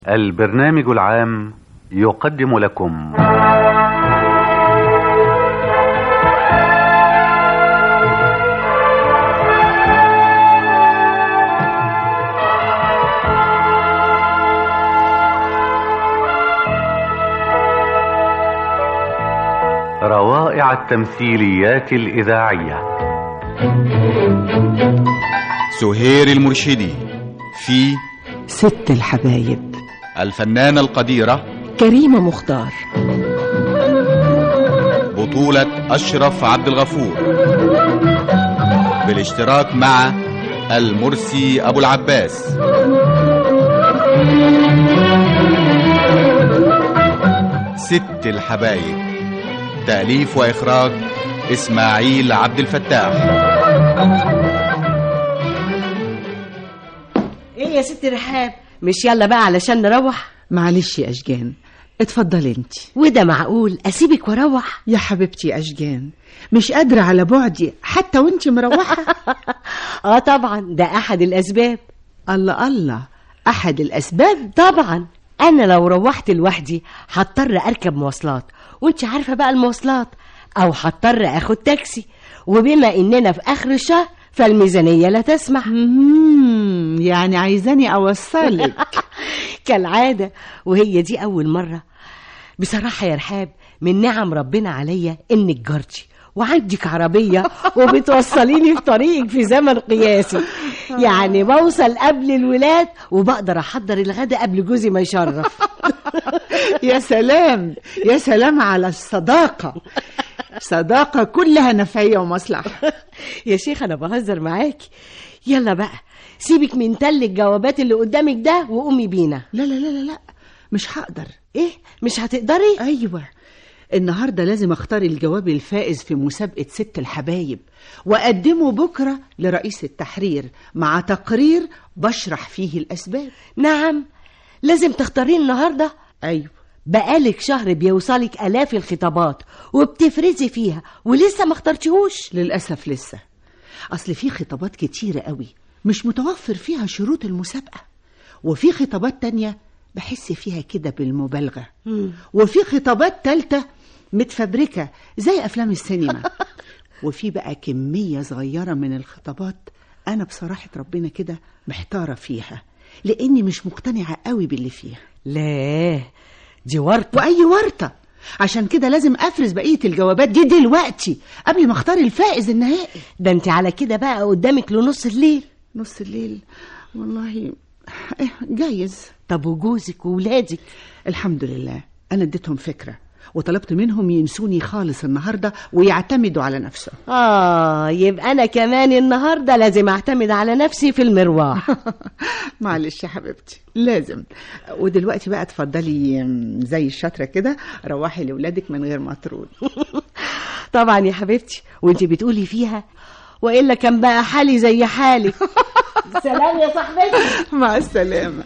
البرنامج العام يقدم لكم روائع التمثيليات الإذاعية سهير المرشدي في ست الحبايب الفنانة القديرة كريمة مختار بطولة أشرف عبد الغفور بالاشتراك مع المرسي أبو العباس ست الحبايب تأليف وإخراج إسماعيل عبد الفتاح ايه يا ست رحاب مش يلا بقى علشان نروح معلش يا أشجان اتفضلي انت وده معقول اسيبك واروح يا حبيبتي يا أشجان مش قادرة على بعدي حتى وانت مروحة اه طبعا ده احد الاسباب الله الله أحد الأسباب طبعا انا لو روحت لوحدي هضطر اركب مواصلات وانت عارفه بقى المواصلات او هضطر اخد تاكسي وبما اننا في اخر الشهر فالميزانيه لا تسمح مم، يعني عايزاني أوصلك كالعاده وهي دي اول مره بصراحه يا رحاب من نعم ربنا عليا انك جارتي وعندك عربية وبتوصليني في طريقك في زمن قياسي يعني بوصل قبل الولاد وبقدر أحضر الغداء قبل جوزي ما يشرف يا سلام يا سلام على الصداقة صداقة كلها نفعية ومصلحة يا شيخ أنا بهزر معاكي يلا بقى سيبك من تل الجوابات اللي قدامك ده وقومي بينا لا لا لا لا لا مش هقدر ايه مش هتقدري أيوة النهاردة لازم أختار الجواب الفائز في مسابقة ست الحبايب وأقدمه بكرة لرئيس التحرير مع تقرير بشرح فيه الأسباب نعم لازم تختاريه النهارده أيوة بقالك شهر بيوصلك آلاف الخطابات وبتفرزي فيها ولسه ما اخترتيهوش للأسف لسه أصل في خطابات كتيرة قوي مش متوفر فيها شروط المسابقة وفي خطابات تانية بحس فيها كده بالمبالغة وفي خطابات تالتة متفبركة زي أفلام السينما وفي بقى كمية صغيرة من الخطابات أنا بصراحة ربنا كده محتارة فيها لأني مش مقتنعة قوي باللي فيها لا دي ورطة وأي ورطة عشان كده لازم أفرز بقية الجوابات دي دلوقتي قبل ما أختار الفائز النهائي ده انت على كده بقى قدامك لنص الليل نص الليل والله إيه، جايز طب وجوزك وولادك الحمد لله أنا اديتهم فكرة وطلبت منهم ينسوني خالص النهاردة ويعتمدوا على نفسهم اه يبقى انا كمان النهارده لازم اعتمد على نفسي في المروح معلش يا حبيبتي لازم ودلوقتي بقى اتفضلي أم، زي الشاطرة كده روحي لولادك من غير ما ترود طبعا يا حبيبتي وانت بتقولي فيها والا كان بقى حالي زي حالك سلام يا صاحبتي مع السلامة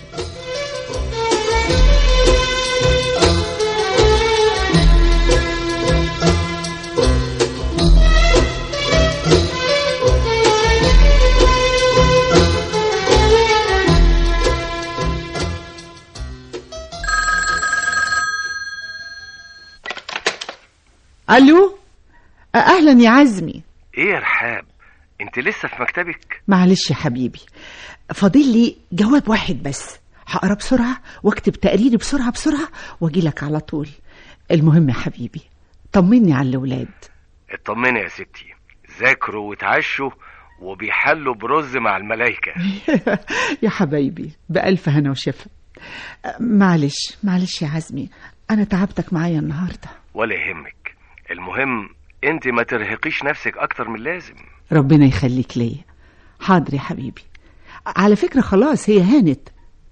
ألو أهلا يا عزمي ايه يا رحاب انت لسه في مكتبك معلش يا حبيبي فاضل لي جواب واحد بس هقرا بسرعة واكتب تقريري بسرعة بسرعة واجي لك على طول المهم يا حبيبي طمني على الأولاد اطمني يا ستي ذاكروا وتعشوا وبيحلوا برز مع الملايكة يا حبايبي بألف هنا وشفا معلش معلش يا عزمي أنا تعبتك معايا النهاردة ولا يهمك المهم انت ما ترهقيش نفسك اكتر من اللازم ربنا يخليك ليا حاضر يا حبيبي على فكرة خلاص هي هانت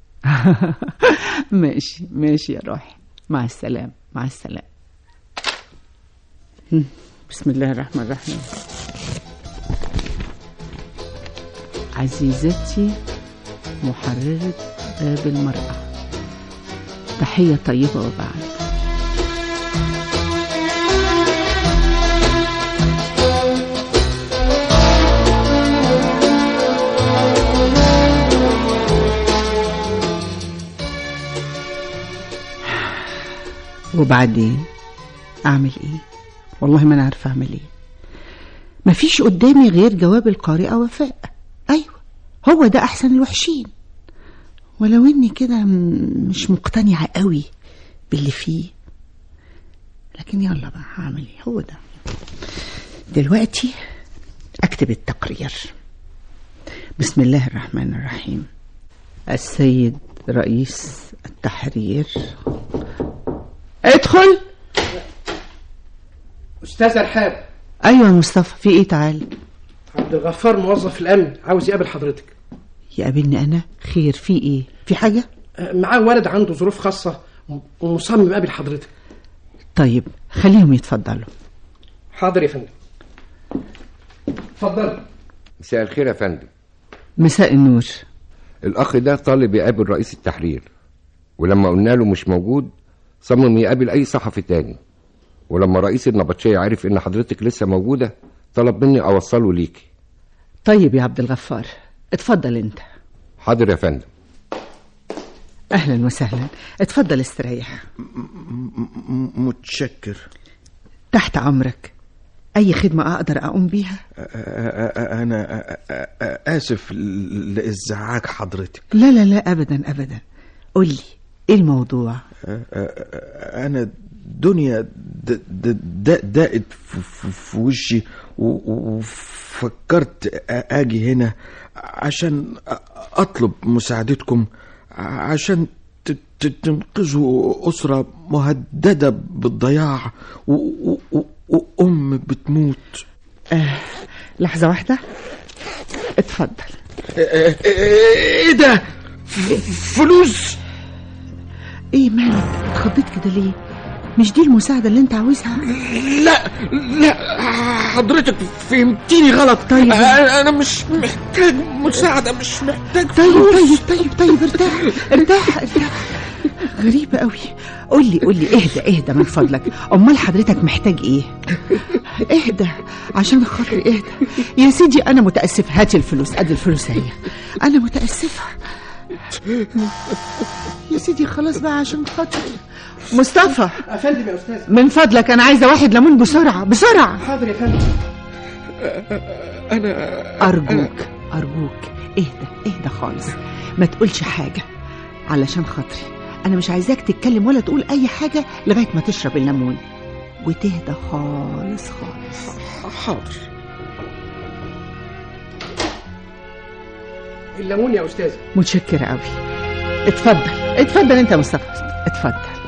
ماشي ماشي يا روحي مع السلامة مع السلامة هم، بسم الله الرحمن الرحيم عزيزتي محررة باب المرأة تحية طيبة وبعد وبعدين اعمل ايه والله ما انا عارفه اعمل ايه مفيش قدامي غير جواب القارئه وفاء ايوه هو ده احسن الوحشين ولو اني كده م- مش مقتنعه قوي باللي فيه لكن يلا بقى هعمل ايه هو ده دلوقتي اكتب التقرير بسم الله الرحمن الرحيم السيد رئيس التحرير ادخل أستاذ أرحاب ايوه يا مصطفى في ايه تعال عبد الغفار موظف الأمن عاوز يقابل حضرتك يقابلني انا خير في ايه في حاجه آه، معاه ولد عنده ظروف خاصة ومصمم يقابل حضرتك طيب خليهم يتفضلوا حاضر يا فندم اتفضل مساء الخير يا فندم مساء النور الأخ ده طالب يقابل رئيس التحرير ولما قلنا له مش موجود صمم يقابل أي صحفي تاني ولما رئيس النبطشية عرف إن حضرتك لسه موجودة طلب مني أوصله ليكي طيب يا عبد الغفار اتفضل انت حاضر يا فندم اهلا وسهلا اتفضل استريح متشكر تحت امرك اي خدمه اقدر اقوم بيها أ- أ- أنا أ- أ- آسف لإزعاج حضرتك لا لا لا ابدا ابدا قول لي ايه الموضوع أنا دنيا د- د- د- دقت في- في في وشي و- وفكرت أ- أجي هنا عشان أ- أطلب مساعدتكم عشان ت- ت- تنقذوا أسرة مهددة بالضياع و- و- و- وأم بتموت آه لحظه واحده اتفضل ايه ده ف- فلوس ايه مالك اتخضيت كده ليه مش دي المساعده اللي انت عاوزها لا لا حضرتك فهمتيني غلط طيب. انا أنا مش محتاج مساعده مش محتاج طيب فلوس طيب طيب طيب ارتاح ارتاح ارتاح غريبة قوي قول لي قول لي اهدى اهدى من فضلك امال حضرتك محتاج ايه اهدى عشان خاطري اهدى يا سيدي انا متاسف هات الفلوس ادي الفلوس اهي انا متاسفة يا سيدي خلاص بقى عشان خاطري مصطفى أفندم يا أستاذ من فضلك انا عايزة واحد ليمون بسرعة بسرعة حاضر يا فندم أرجوك أرجوك اهدى اهدى خالص ما تقولش حاجة علشان خاطري أنا مش عايزاك تتكلم ولا تقول أي حاجة لغاية ما تشرب الليمون وتهدى خالص خالص حاضر الليمون يا أستاذ متشكرة قوي اتفضل اتفضل أنت يا مصطفى اتفضل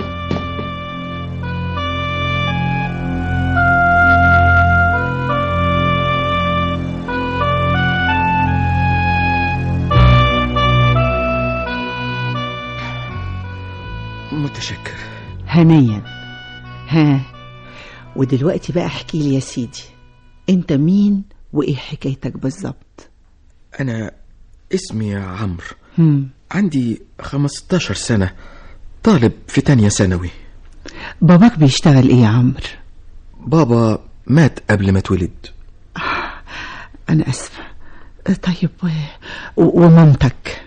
متشكر هنيا ها ودلوقتي بقى احكي لي يا سيدي انت مين وايه حكايتك بالظبط انا اسمي عمرو هم. عندي 15 سنه طالب في تانية ثانوي باباك بيشتغل ايه يا عمرو بابا مات قبل ما اتولد انا اسفه طيب و... و... ومامتك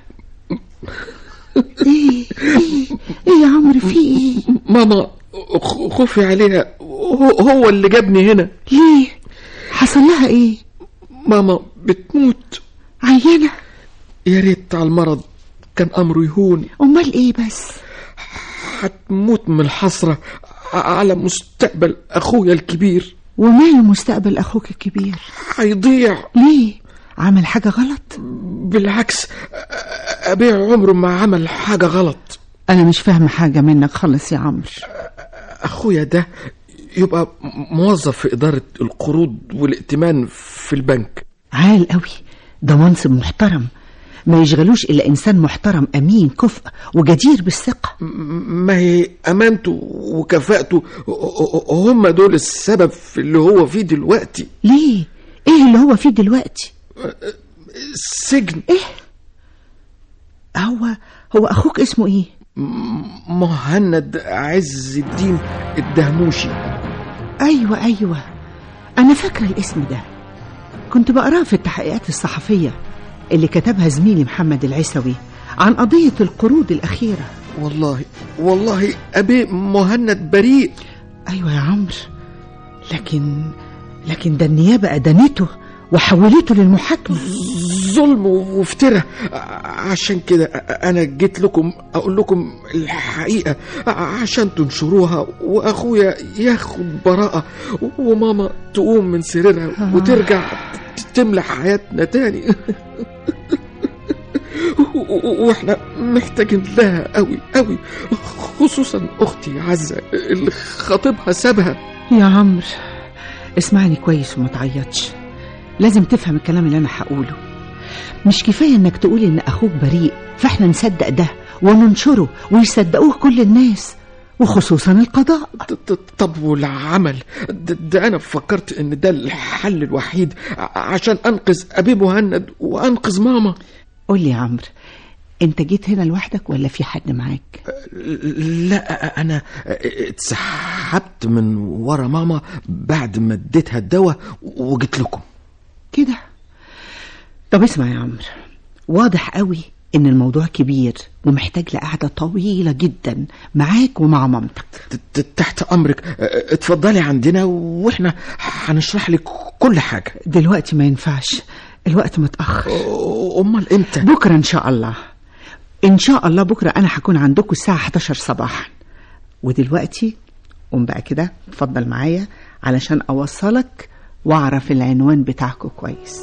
ايه ايه ايه يا عمرو في ايه ماما خ- خوفي عليها هو هو اللي جابني هنا ليه حصل لها ايه ماما بتموت عيانه يا ريت على المرض كان امره يهون امال ايه بس هتموت من الحسرة على مستقبل أخويا الكبير وماله مستقبل اخوك الكبير هيضيع ليه عمل حاجه غلط بالعكس أبيع عمره ما عمل حاجة غلط انا مش فاهمه حاجه منك خالص يا عمرو أخويا ده يبقى موظف في إدارة القروض والائتمان في البنك عال قوي ده منصب محترم ما يشغلوش الا انسان محترم امين كفء وجدير بالثقه ما هي أمانته وكفاءته هم دول السبب في اللي هو فيه دلوقتي ليه ايه اللي هو فيه دلوقتي السجن هو هو اخوك اسمه ايه مهند عز الدين الدهموشي ايوه ايوه انا فاكره الاسم ده كنت بقراه في التحقيقات الصحفيه اللي كتبها زميلي محمد العسوي عن قضية القروض الأخيرة والله والله أبي مهند بريء أيوة يا عمرو لكن لكن ده النيابة أدانته وحولته للمحاكمة ظلم وافتراء عشان كده أنا جيت لكم أقول لكم الحقيقة عشان تنشروها وأخويا ياخد براءة وماما تقوم من سريرها وترجع تملى حياتنا تاني واحنا محتاجين لها قوي قوي خصوصا اختي عزه اللي خطيبها سابها يا عمرو اسمعني كويس وما تعيطش لازم تفهم الكلام اللي انا هقوله مش كفايه انك تقول ان اخوك بريء فاحنا نصدق ده وننشره ويصدقوه كل الناس وخصوصا القضاء ط- ط- طب والعمل ده, ده انا فكرت ان ده الحل الوحيد ع- عشان انقذ ابي مهند وانقذ ماما قول لي يا عمرو انت جيت هنا لوحدك ولا في حد معاك لا انا اتسحبت من ورا ماما بعد ما اديتها الدواء وجيت لكم كده طب اسمع يا عمرو واضح قوي ان الموضوع كبير ومحتاج لقعده طويله جدا معاك ومع مامتك ت- ت- تحت امرك اه، اتفضلي عندنا واحنا هنشرح لك كل حاجه دلوقتي ما ينفعش الوقت متاخر اه، امال امتى بكره ان شاء الله ان شاء الله بكره انا هكون عندكم الساعه 11 صباحا ودلوقتي قوم بقى كده اتفضل معايا علشان اوصلك واعرف العنوان بتاعكم كويس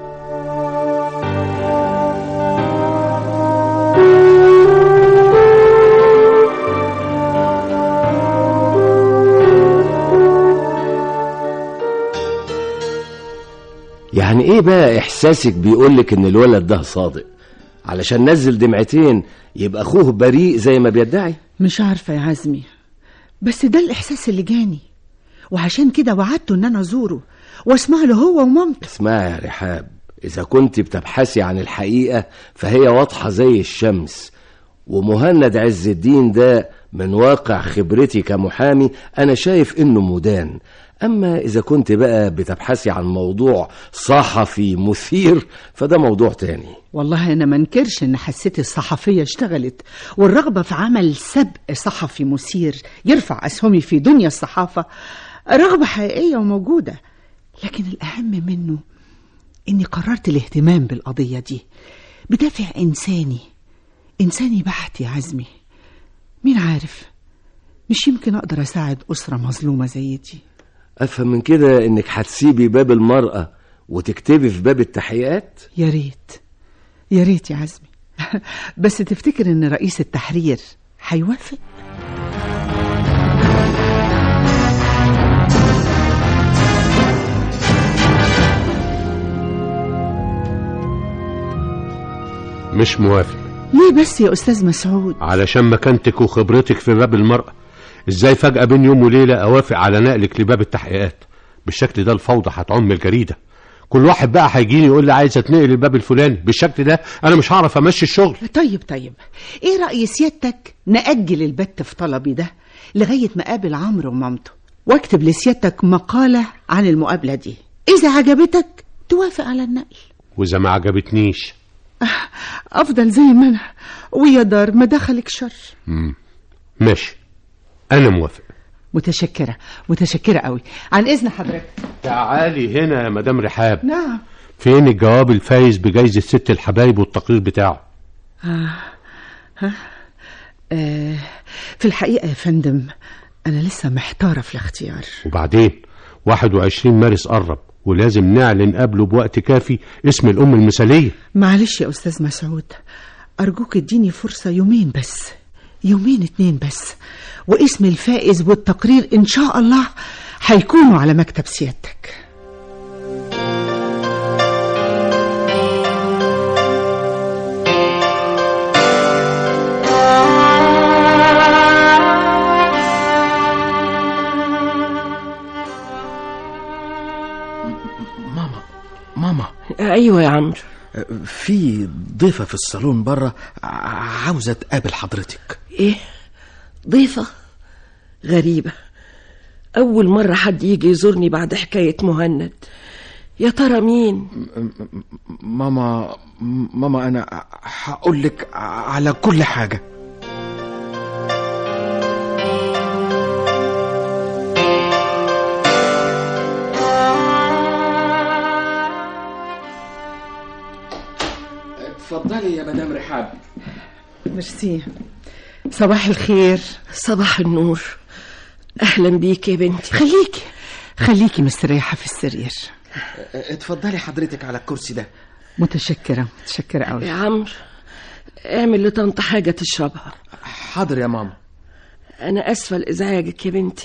يعني ايه بقى احساسك بيقولك ان الولد ده صادق علشان نزل دمعتين يبقى اخوه بريء زي ما بيدعي مش عارفه يا عزمي بس ده الاحساس اللي جاني وعشان كده وعدته ان انا ازوره واسمع له هو ومامته اسمعي يا رحاب اذا كنت بتبحثي عن الحقيقة فهي واضحة زي الشمس ومهند عز الدين ده من واقع خبرتي كمحامي انا شايف انه مدان اما اذا كنت بقى بتبحثي عن موضوع صحفي مثير فده موضوع تاني والله انا ما انكرش ان حسيت الصحفيه اشتغلت والرغبه في عمل سبق صحفي مثير يرفع اسهمي في دنيا الصحافه رغبه حقيقيه وموجوده لكن الاهم منه اني قررت الاهتمام بالقضيه دي بدافع انساني انساني بحت يا عزمي مين عارف مش يمكن اقدر اساعد اسره مظلومه زي دي افهم من كده انك هتسيبي باب المرأة وتكتبي في باب التحقيقات يا ريت يا ريت يا عزمي بس تفتكر ان رئيس التحرير هيوافق مش موافق ليه بس يا استاذ مسعود علشان مكانتك وخبرتك في باب المرأة ازاي فجأة بين يوم وليلة اوافق على نقلك لباب التحقيقات بالشكل ده الفوضى هتعم الجريدة كل واحد بقى هيجيني يقول لي عايز اتنقل الباب الفلاني بالشكل ده انا مش هعرف امشي الشغل طيب طيب ايه رأي سيادتك نأجل البت في طلبي ده لغاية ما اقابل عمرو ومامته واكتب لسيادتك مقالة عن المقابلة دي اذا عجبتك توافق على النقل واذا ما عجبتنيش افضل زي ما انا ويا دار ما دخلك شر مم. ماشي انا موافق متشكرة متشكرة قوي عن اذن حضرتك تعالي هنا يا مدام رحاب نعم فين الجواب الفايز بجايزة ست الحبايب والتقرير بتاعه آه. ها آه. في الحقيقة يا فندم أنا لسه محتارة في الاختيار وبعدين 21 مارس قرب ولازم نعلن قبله بوقت كافي اسم الأم المثالية معلش يا أستاذ مسعود أرجوك اديني فرصة يومين بس يومين اتنين بس واسم الفائز والتقرير إن شاء الله هيكونوا على مكتب سيادتك ماما ماما ايوه يا عمرو في ضيفة في الصالون بره عاوزة تقابل حضرتك ايه ضيفة غريبة أول مرة حد يجي يزورني بعد حكاية مهند يا ترى مين ماما ماما انا هقول لك على كل حاجه اتفضلي يا مدام رحاب ميرسي صباح الخير صباح النور اهلا بيك يا بنتي خليكي خليكي مستريحة في السرير اتفضلي حضرتك على الكرسي ده متشكرة متشكرة قوي يا عمرو اعمل لطنط حاجة تشربها حاضر يا ماما أنا أسفة لإزعاجك يا بنتي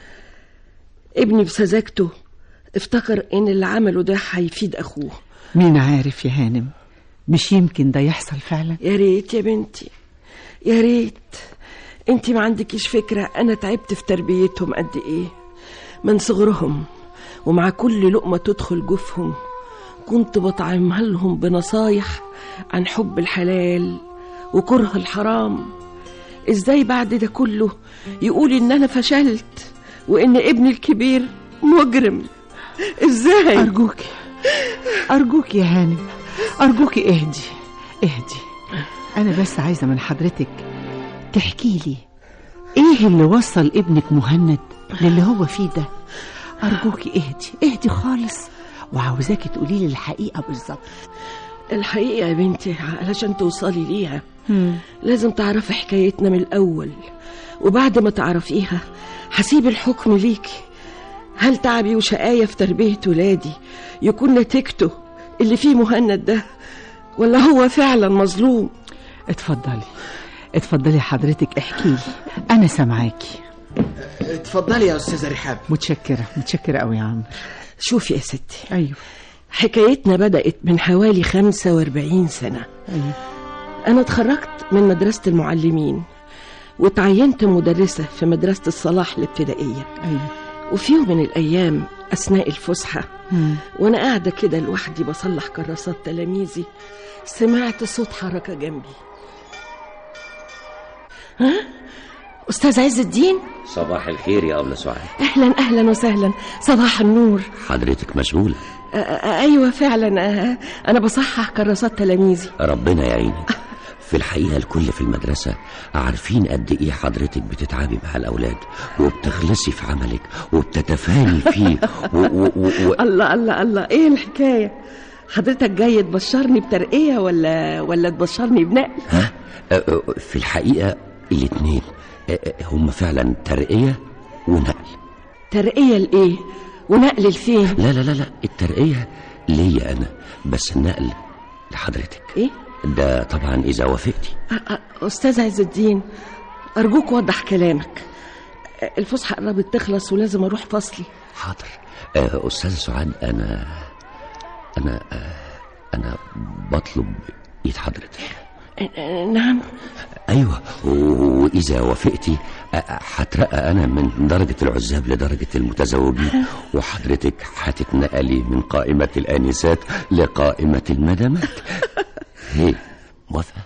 ابني بسذاجته افتكر إن اللي عمله ده هيفيد أخوه مين عارف يا هانم مش يمكن ده يحصل فعلا يا ريت يا بنتي يا ريت انت ما عندكيش فكرة أنا تعبت في تربيتهم قد إيه من صغرهم ومع كل لقمة تدخل جوفهم كنت بطعمها لهم بنصايح عن حب الحلال وكره الحرام ازاي بعد ده كله يقول ان انا فشلت وان ابني الكبير مجرم ازاي أرجوكي أرجوكي يا هانم أرجوكي اهدي اهدي أنا بس عايزة من حضرتك تحكي لي إيه اللي وصل ابنك مهند للي هو فيه ده أرجوكي اهدي اهدي خالص وعاوزاكي تقولي لي الحقيقة بالظبط الحقيقة يا بنتي علشان توصلي ليها لازم تعرفي حكايتنا من الأول وبعد ما تعرفيها هسيب الحكم ليكي هل تعبي وشقاية في تربية ولادي يكون نتيجته اللي فيه مهند ده ولا هو فعلا مظلوم اتفضلي اتفضلي حضرتك احكي لي أنا سامعاكي اتفضلي يا استاذه رحاب متشكرة متشكرة قوي يا عمرو شوفي يا ستي أيوه حكايتنا بدأت من حوالي 45 سنة أيوه أنا اتخرجت من مدرسة المعلمين وتعينت مدرسة في مدرسة الصلاح الابتدائية أيوه وفي يوم من الأيام أثناء الفسحة مم. وأنا قاعدة كده لوحدي بصلح كراسات تلاميذي سمعت صوت حركة جنبي ها؟ أستاذ عز الدين صباح الخير يا أبلة سعاد أهلا أهلا وسهلا صباح النور حضرتك مشغولة أ- أ- أيوة فعلا أ- أنا بصحح كراسات تلاميذي ربنا يعينك في الحقيقة الكل في المدرسة عارفين قد إيه حضرتك بتتعبي مع الأولاد وبتخلصي في عملك وبتتفاني فيه و و و و الله الله الله إيه الحكاية حضرتك جاي تبشرني بترقية ولا ولا تبشرني بنقل ها أ- أ- في الحقيقة الاتنين أ- أ- هم فعلا ترقية ونقل ترقية لإيه ونقل لفين لا لا لا لا الترقية ليا أنا بس النقل لحضرتك إيه ده طبعا إذا وافقتي أ- أ- أستاذ عز الدين أرجوك وضح كلامك الفسحة قربت تخلص ولازم أروح فصلي حاضر آه، أستاذ سعاد أنا أنا آه، أنا بطلب إيد حضرتك نعم أيوة و- وإذا وافقتي آه، آه، هترقى أنا من درجة العزاب لدرجة المتزوجين وحضرتك هتتنقلي من قائمة الآنسات لقائمة المدامات هي موافقة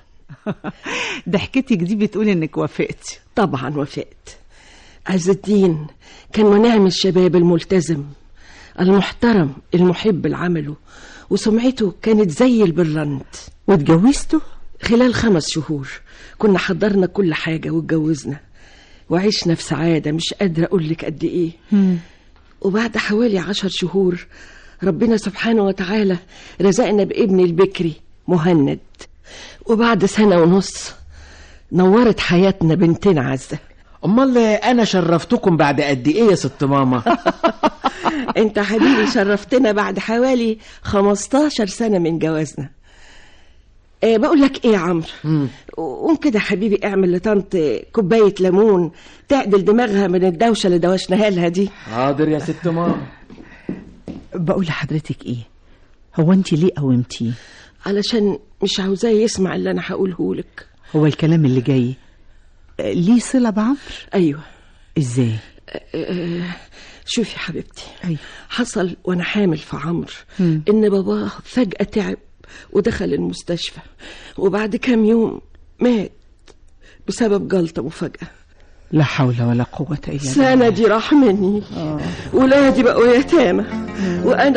ضحكتك دي بتقول إنك وافقتي طبعا وافقت عز الدين كان ونعم الشباب الملتزم المحترم المحب لعمله وسمعته كانت زي البرلنت واتجوزته خلال خمس شهور كنا حضرنا كل حاجة واتجوزنا وعشنا في سعادة مش قادرة أقول لك قد إيه وبعد حوالي عشر شهور ربنا سبحانه وتعالى رزقنا بابن البكري مهند وبعد سنة ونص نورت حياتنا بنتنا عزة امال انا شرفتكم بعد قد ايه يا ست ماما انت حبيبي شرفتنا بعد حوالي 15 سنة من جوازنا إيه بقول لك ايه يا عمرو قوم كده حبيبي اعمل لطنط كوباية ليمون تعدل دماغها من الدوشة اللي دوشناها لها دي حاضر يا ست ماما بقول لحضرتك إيه هو أنت ليه قومتيه علشان مش عاوزاه يسمع اللي انا هقوله لك هو الكلام اللي جاي آه، ليه صلة بعمرو ايوه إزاي آه، شوفي يا حبيبتي أيوه حصل وانا حامل في عمرو مم. ان باباه فجأة تعب ودخل المستشفى وبعد كام يوم مات بسبب جلطة مفاجأة لا حول ولا قوة إلا بالله سنة دي راح مني ولادي بقوا يتامى وأنا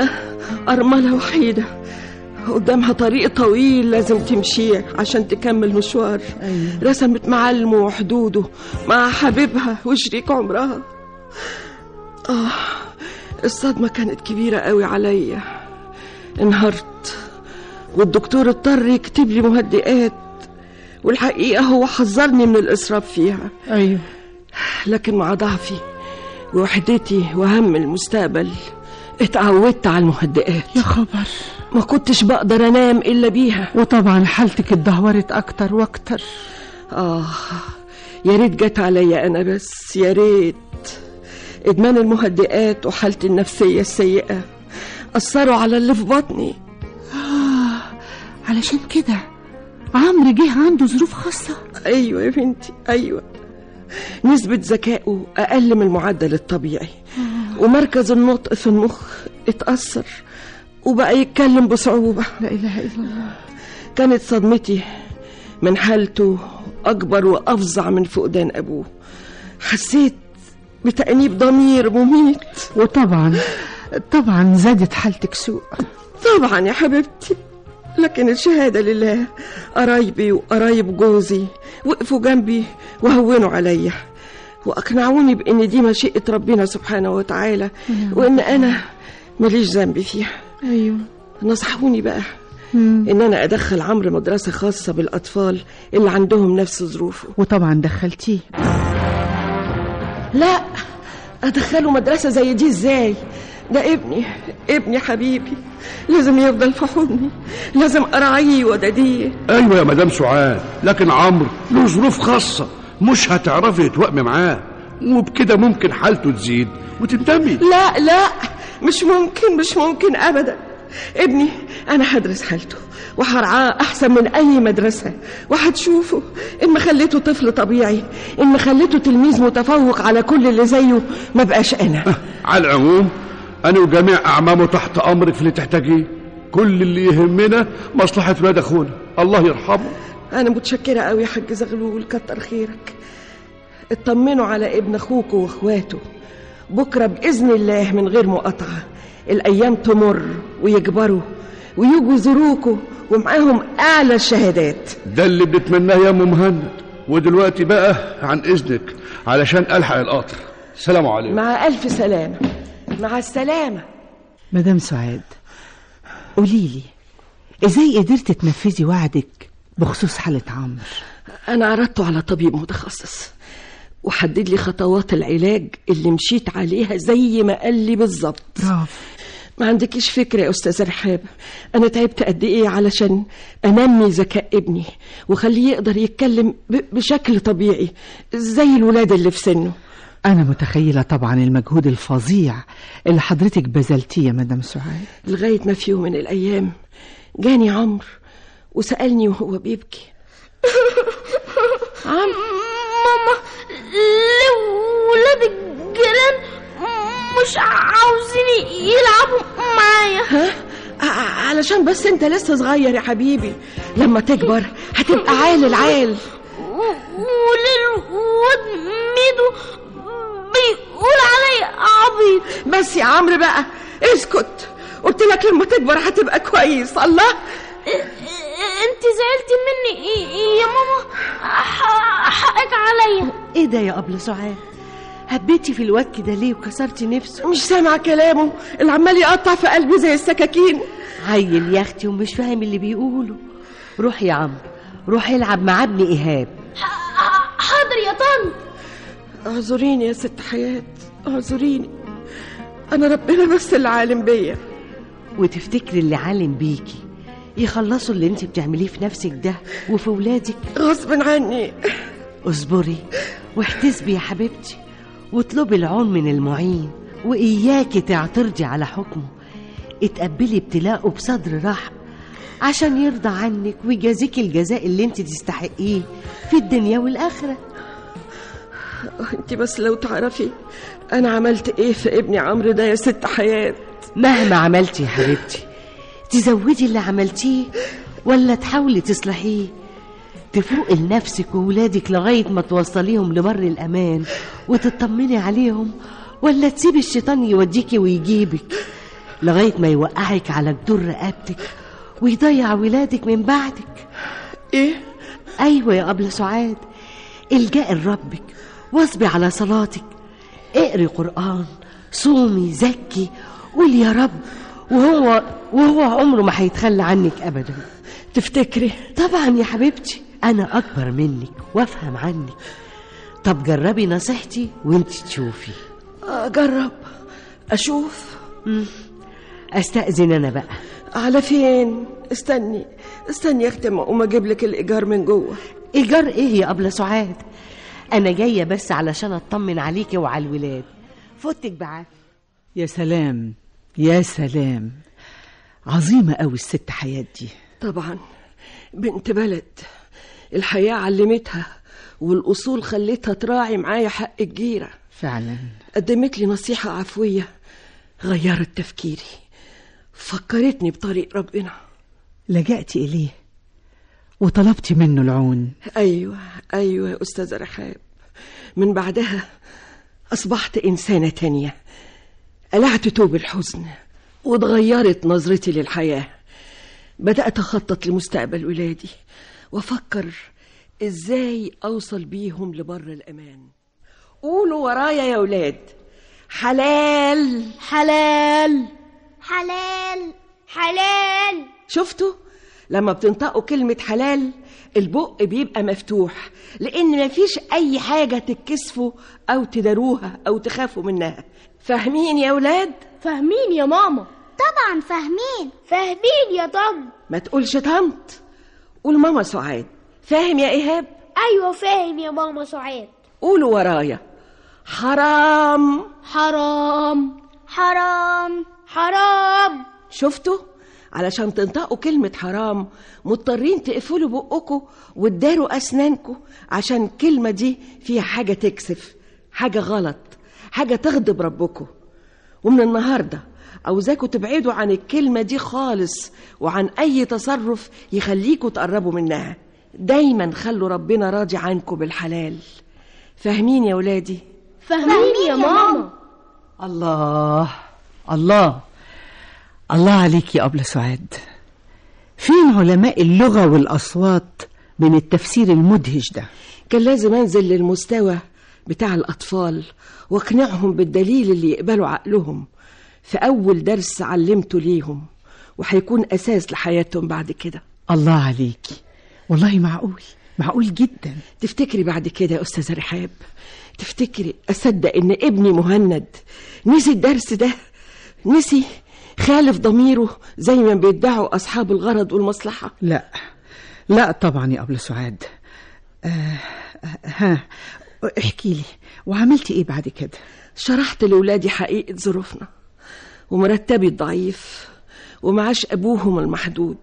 أرملة وحيدة قدامها طريق طويل لازم تمشيه عشان تكمل مشوار أيوة. رسمت معلمه وحدوده مع حبيبها وشريك عمرها آه الصدمة كانت كبيرة قوي عليا انهارت والدكتور اضطر يكتب لي مهدئات والحقيقة هو حذرني من الإسراف فيها أيوة لكن مع ضعفي ووحدتي وهم المستقبل اتعودت على المهدئات يا خبر ما كنتش بقدر انام الا بيها وطبعا حالتك اتدهورت اكتر واكتر اه يا ريت جت عليا انا بس يا ريت ادمان المهدئات وحالتي النفسيه السيئه اثروا على اللي في بطني آه علشان كده عمرو جه عنده ظروف خاصه ايوه يا بنتي ايوه نسبة ذكائه أقل من المعدل الطبيعي ومركز النطق في المخ اتأثر وبقى يتكلم بصعوبة لا إله إلا الله كانت صدمتي من حالته أكبر وأفظع من فقدان أبوه حسيت بتأنيب ضمير مميت وطبعا طبعا زادت حالتك سوء طبعا يا حبيبتي لكن الشهادة لله قرايبي وقرايب جوزي وقفوا جنبي وهونوا عليا وأقنعوني بأن دي مشيئة ربنا سبحانه وتعالى وأن أنا ماليش ذنب فيها أيوه نصحوني بقى ان انا ادخل عمرو مدرسه خاصه بالاطفال اللي عندهم نفس ظروفه وطبعا دخلتيه لا ادخله مدرسه زي دي ازاي ده ابني ابني حبيبي لازم يفضل في حضني لازم اراعيه وداديه ايوه يا مدام سعاد لكن عمرو له ظروف خاصه مش هتعرفي تتوائمي معاه وبكده ممكن حالته تزيد وتندمي لا لا مش ممكن مش ممكن ابدا ابني انا هدرس حالته وهرعاه احسن من اي مدرسه وهتشوفه ان ما خليته طفل طبيعي ان ما خليته تلميذ متفوق على كل اللي زيه ما بقاش انا على العموم انا وجميع اعمامه تحت امرك في اللي تحتاجيه كل اللي يهمنا مصلحه واد اخونا الله يرحمه انا متشكره قوي يا حاج زغلول كتر خيرك اطمنوا على ابن اخوكوا واخواته بكره باذن الله من غير مقاطعه الايام تمر ويكبروا ويجوا يزوروكوا ومعاهم اعلى الشهادات ده اللي بنتمناه يا ام مهند ودلوقتي بقى عن اذنك علشان الحق القطر سلام عليكم مع الف سلامه مع السلامه مدام سعاد قولي لي ازاي قدرت تنفذي وعدك بخصوص حالة عمرو انا عرضته على طبيب متخصص وحدد لي خطوات العلاج اللي مشيت عليها زي ما قال لي بالظبط برافو ما عندكيش فكرة يا أستاذ رحاب أنا تعبت قد إيه علشان أنمي ذكاء ابني وخليه يقدر يتكلم ب- بشكل طبيعي زي الولاد اللي في سنه أنا متخيلة طبعا المجهود الفظيع اللي حضرتك بذلتيه يا مدام سعاد لغاية ما في يوم من الأيام جاني عمرو وسألني وهو بيبكي عم ماما ليه ولاد الجيران مش عاوزين يلعبوا معايا ها؟ ع- علشان بس انت لسه صغير يا حبيبي لما تكبر هتبقى عال العال وليه الواد ميدو بيقول عليا عبيط بس يا عمرو بقى اسكت قلت لك لما تكبر هتبقى كويس الله انت زعلتي مني يا ماما ح- حقك عليا ايه ده يا ابله سعاد هبيتي في الواد كده ليه وكسرتي نفسه مش سامع كلامه اللي عمال يقطع في قلبي زي السكاكين عيل يا اختي ومش فاهم اللي بيقوله روح يا عمرو روح العب مع ابن ايهاب حاضر يا طنط اعذريني يا ست حياة اعذريني انا ربنا بس اللي عالم بيا وتفتكري اللي عالم بيكي يخلصوا اللي انت بتعمليه في نفسك ده وفي ولادك غصب عني اصبري واحتسبي يا حبيبتي واطلبي العون من المعين وإياكي تعترضي على حكمه اتقبلي ابتلاءه بصدر رحب عشان يرضى عنك ويجازيكي الجزاء اللي انت تستحقيه في الدنيا والآخرة انت بس لو تعرفي انا عملت ايه في ابني عمرو ده يا ست حياة مهما عملتي يا حبيبتي تزودي اللي عملتيه ولا تحاولي تصلحيه تفوقي لنفسك وولادك لغاية ما توصليهم لبر الأمان وتطمني عليهم ولا تسيبي الشيطان يوديكي ويجيبك لغاية ما يوقعك على جدور رقبتك ويضيع ولادك من بعدك ايه ايوه يا ابله سعاد الجاء لربك واصبي على صلاتك اقري قران صومي زكي قولي يا رب وهو وهو عمره ما هيتخلى عنك ابدا تفتكري طبعا يا حبيبتي انا اكبر منك وافهم عنك طب جربي نصيحتي وانت تشوفي اجرب اشوف استاذن انا بقى على فين استني استني يا اختي اما اقوم اجيب لك الايجار من جوه ايجار ايه يا ابله سعاد انا جايه بس علشان اطمن عليكي وعلى الولاد فوتك بعافيه يا سلام يا سلام عظيمة قوي الست حياة دي طبعا بنت بلد الحياة علمتها والأصول خلتها تراعي معايا حق الجيرة فعلا قدمت لي نصيحة عفوية غيرت تفكيري فكرتني بطريق ربنا لجأت إليه وطلبت منه العون أيوة أيوة يا أستاذة رحاب من بعدها أصبحت إنسانة تانية قلعت توب الحزن واتغيرت نظرتي للحياة بدأت أخطط لمستقبل ولادي وأفكر إزاي أوصل بيهم لبر الأمان قولوا ورايا يا ولاد حلال حلال حلال حلال شفتوا لما بتنطقوا كلمة حلال البق بيبقى مفتوح لأن مفيش أي حاجة تتكسفوا أو تداروها أو تخافوا منها فاهمين يا ولاد؟ فاهمين يا ماما طبعا فاهمين فاهمين يا طم ما تقولش طنط قول ماما سعاد فاهم يا إيهاب؟ ايوه فاهم يا ماما سعاد قولوا ورايا حرام حرام حرام حرام شفتوا؟ علشان تنطقوا كلمة حرام مضطرين تقفلوا بقكم وتداروا أسنانكم عشان الكلمة دي فيها حاجة تكسف حاجة غلط حاجة تغضب ربكم ومن النهاردة عاوزاكوا تبعدوا عن الكلمة دي خالص وعن أي تصرف يخليكوا تقربوا منها دايما خلوا ربنا راضي عنكم بالحلال فاهمين يا ولادي؟ فاهمين يا ماما الله الله الله عليك يا أبلة سعاد فين علماء اللغة والأصوات من التفسير المدهش ده كان لازم أنزل للمستوى بتاع الأطفال واقنعهم بالدليل اللي يقبلوا عقلهم في أول درس علمته ليهم وهيكون أساس لحياتهم بعد كده الله عليكي والله معقول معقول جدا تفتكري بعد كده يا أستاذة رحاب تفتكري أصدق إن ابني مهند نسي الدرس ده نسي خالف ضميره زي ما بيدعوا أصحاب الغرض والمصلحة لا لا طبعا يا أبلة سعاد آه ها احكي لي وعملتي ايه بعد كده شرحت لولادي حقيقة ظروفنا ومرتبي الضعيف ومعاش أبوهم المحدود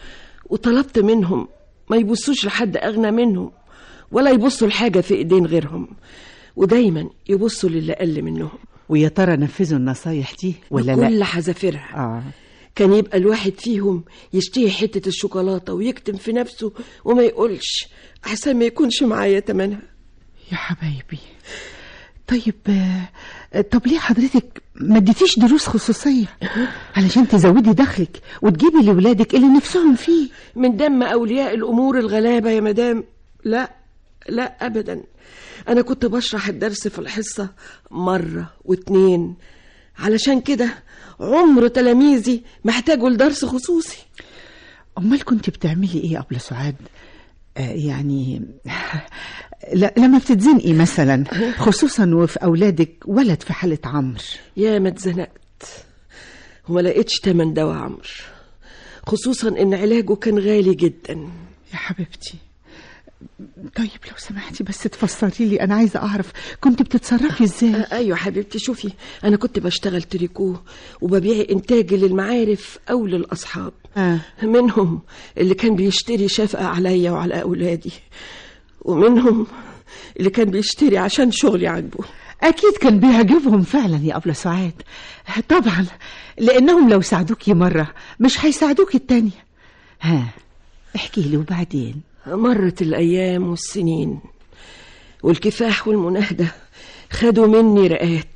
وطلبت منهم ما يبصوش لحد أغنى منهم ولا يبصوا لحاجة في إيدين غيرهم ودايما يبصوا للي أقل منهم ويا ترى نفذوا النصايح دي ولا لا كل حذافيرها آه. كان يبقى الواحد فيهم يشتهي حتة الشوكولاتة ويكتم في نفسه وما يقولش أحسن ما يكونش معايا تمنها يا حبايبي طيب آه، طب ليه حضرتك ما اديتيش دروس خصوصية علشان تزودي دخلك وتجيبي لولادك اللي نفسهم فيه من دم أولياء الأمور الغلابة يا مدام لا لا أبدا أنا كنت بشرح الدرس في الحصة مرة واتنين علشان كده عمر تلاميذي محتاجوا لدرس خصوصي أمال كنت بتعملي إيه يا أبلة سعاد آه يعني ل- لما بتتزنقي مثلا خصوصا وفي أولادك ولد في حالة عمر يا ما اتزنقت وما لقيتش تمن دواء عمر خصوصا ان علاجه كان غالي جدا يا حبيبتي طيب لو سمحتي بس تفسري لي أنا عايزة أعرف كنت بتتصرفي إزاي آه، ايوه حبيبتي شوفي انا كنت بشتغل تريكو وببيع انتاجي للمعارف او للاصحاب آه. منهم اللي كان بيشتري شفقة عليا وعلى اولادي ومنهم اللي كان بيشتري عشان شغلي عاجبه أكيد كان بيعجبهم فعلا يا أبلة سعاد طبعا لأنهم لو ساعدوكي مرة مش هيساعدوكي التانية ها احكي لي وبعدين مرت الايام والسنين والكفاح والمناهده خدوا مني رقات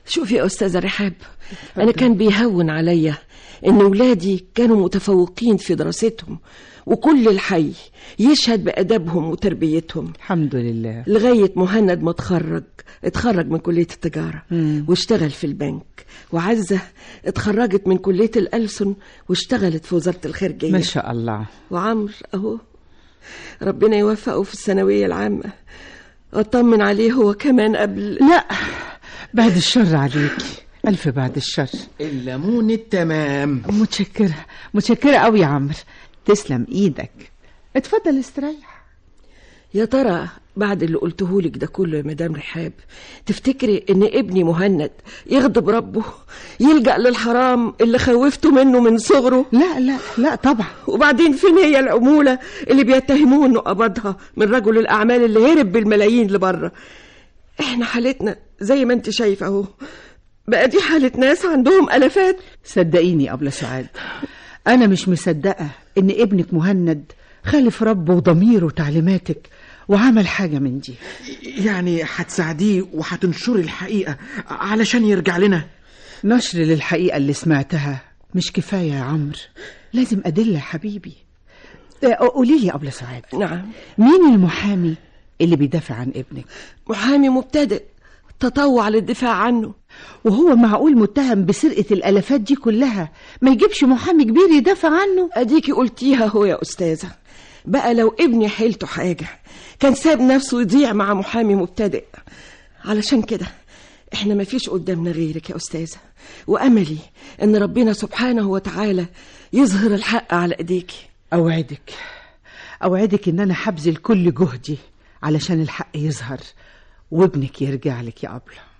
شوفي يا أستاذة رحاب أنا كان بيهون عليا إن ولادي كانوا متفوقين في دراستهم وكل الحي يشهد بأدبهم وتربيتهم الحمد لله لغاية مهند ما اتخرج اتخرج من كلية التجارة مم. واشتغل في البنك وعزة اتخرجت من كلية الألسن واشتغلت في وزارة الخارجية ما شاء الله وعمر أهو ربنا يوفقه في الثانوية العامة أطمن عليه هو كمان قبل لا بعد الشر عليكي ألف بعد الشر الليمون التمام متشكرة متشكرة قوي يا عمرو تسلم ايدك اتفضل استريح يا ترى بعد اللي قلته لك ده كله يا مدام رحاب تفتكري ان ابني مهند يغضب ربه يلجأ للحرام اللي خوفته منه من صغره لا لا لا طبعا وبعدين فين هي العمولة اللي بيتهموه انه قبضها من رجل الاعمال اللي هرب بالملايين لبره احنا حالتنا زي ما انت شايفه اهو بقى دي حالة ناس عندهم ألفات صدقيني أبلة سعاد أنا مش مصدقة إن ابنك مهند خالف ربه وضميره وتعليماتك وعمل حاجة من دي يعني هتساعديه وهتنشري الحقيقة علشان يرجع لنا نشر للحقيقة اللي سمعتها مش كفاية يا عمرو لازم أدلة يا حبيبي قولي لي أبلة سعاد نعم مين المحامي اللي بيدافع عن ابنك محامي مبتدئ تطوع للدفاع عنه وهو معقول متهم بسرقة الألفات دي كلها ما يجيبش محامي كبير يدافع عنه أديكي قلتيها هو يا أستاذة بقى لو ابني حيلته حاجة كان ساب نفسه يضيع مع محامي مبتدئ علشان كده احنا مفيش قدامنا غيرك يا أستاذة وأملي إن ربنا سبحانه وتعالى يظهر الحق على إيديكي أوعدك أوعدك إن أنا هبذل كل جهدي علشان الحق يظهر وابنك يرجع لك يا أبلة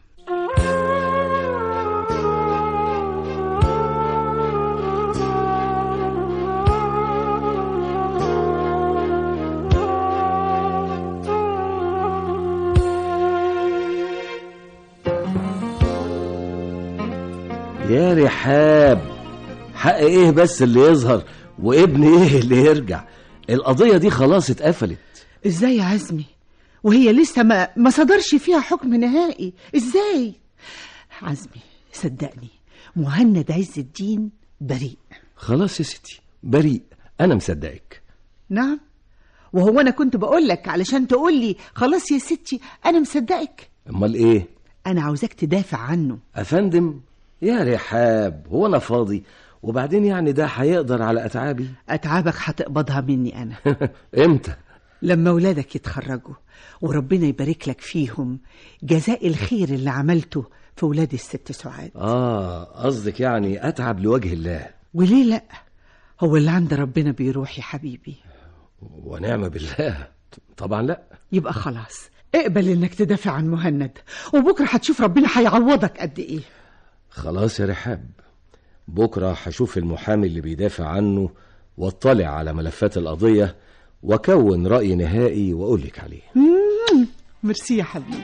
يا رحاب حق ايه بس اللي يظهر وابن ايه اللي يرجع القضية دي خلاص اتقفلت ازاي يا عزمي وهي لسه ما, ما صدرش فيها حكم نهائي ازاي عزمي صدقني مهند عز الدين بريء خلاص يا ستي بريء انا مصدقك نعم وهو انا كنت بقول لك علشان تقول لي خلاص يا ستي انا مصدقك امال ايه انا عاوزاك تدافع عنه افندم يا رحاب هو انا فاضي وبعدين يعني ده هيقدر على اتعابي اتعابك هتقبضها مني انا امتى لما ولادك يتخرجوا وربنا يبارك لك فيهم جزاء الخير اللي عملته في ولاد الست سعاد اه قصدك يعني اتعب لوجه الله وليه لا هو اللي عند ربنا بيروح يا حبيبي ونعم بالله طبعا لا يبقى خلاص اقبل انك تدافع عن مهند وبكره هتشوف ربنا هيعوضك قد ايه خلاص يا رحاب بكرة هشوف المحامي اللي بيدافع عنه واطلع على ملفات القضية واكون رأي نهائي واقولك عليه مم، ميرسي يا حبيبي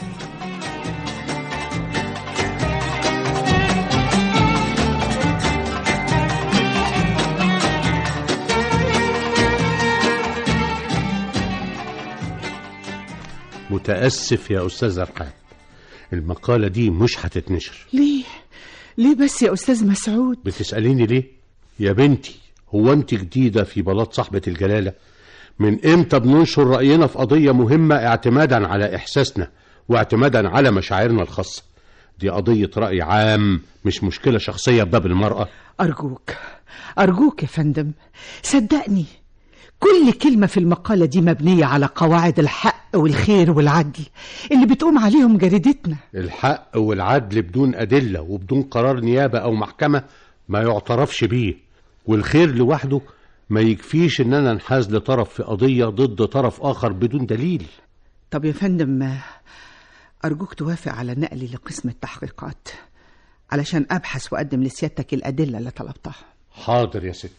متأسف يا أستاذ رحاب المقالة دي مش هتتنشر ليه ليه بس يا استاذ مسعود بتسأليني ليه يا بنتي هو انت جديدة في بلاط صاحبة الجلالة من امتى بننشر رأينا في قضية مهمة اعتمادا على احساسنا واعتمادا على مشاعرنا الخاصة دي قضية رأي عام مش مشكلة شخصية بباب المرأة ارجوك ارجوك يا فندم صدقني كل كلمة في المقالة دي مبنية على قواعد الحق والخير والعدل اللي بتقوم عليهم جريدتنا الحق والعدل بدون أدلة وبدون قرار نيابة أو محكمة ما يعترفش بيه والخير لوحده ما يكفيش إننا نحاز لطرف في قضية ضد طرف آخر بدون دليل طب يا فندم أرجوك توافق على نقلي لقسم التحقيقات علشان أبحث وأقدم لسيادتك الأدلة اللي طلبتها حاضر يا ستي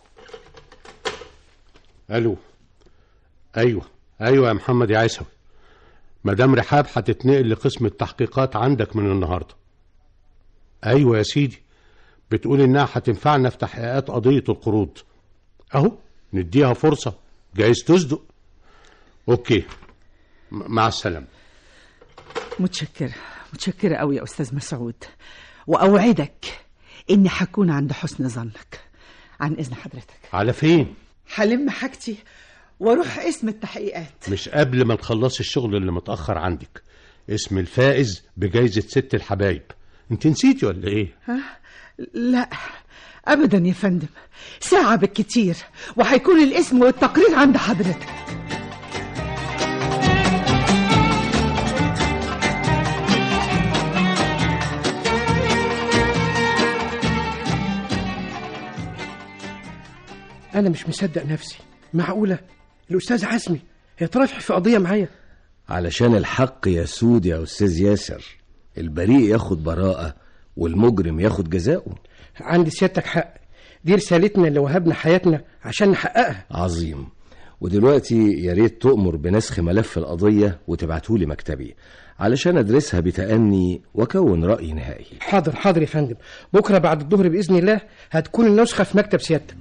ألو أيوة أيوة يا محمد يا عيسوي مدام رحاب هتتنقل لقسم التحقيقات عندك من النهاردة أيوة يا سيدي بتقول إنها هتنفعنا في تحقيقات قضية القروض أهو نديها فرصة جايز تصدق أوكي م- مع السلامة متشكرة متشكرة قوي يا أستاذ مسعود وأوعدك إني هكون عند حسن ظنك عن إذن حضرتك على فين هلم حاجتي واروح اسم التحقيقات مش قبل ما تخلصي الشغل اللي متأخر عندك اسم الفائز بجايزة ست الحبايب انت نسيتي ولا ايه ها؟ لا أبدا يا فندم ساعة بالكتير وهيكون الاسم والتقرير عند حضرتك انا مش مصدق نفسي معقوله الاستاذ عزمي هيترافع في قضيه معايا علشان الحق يسود يا أستاذ ياسر البريء ياخد براءة والمجرم ياخد جزاؤه عندي سيادتك حق دي رسالتنا اللي وهبنا حياتنا عشان نحققها عظيم ودلوقتي يا ريت تؤمر بنسخ ملف القضية وتبعتهولي مكتبي علشان أدرسها بتأني وأكون رأي نهائي حاضر حاضر يا فندم بكره بعد الظهر باذن الله هتكون النسخه في مكتب سيادتك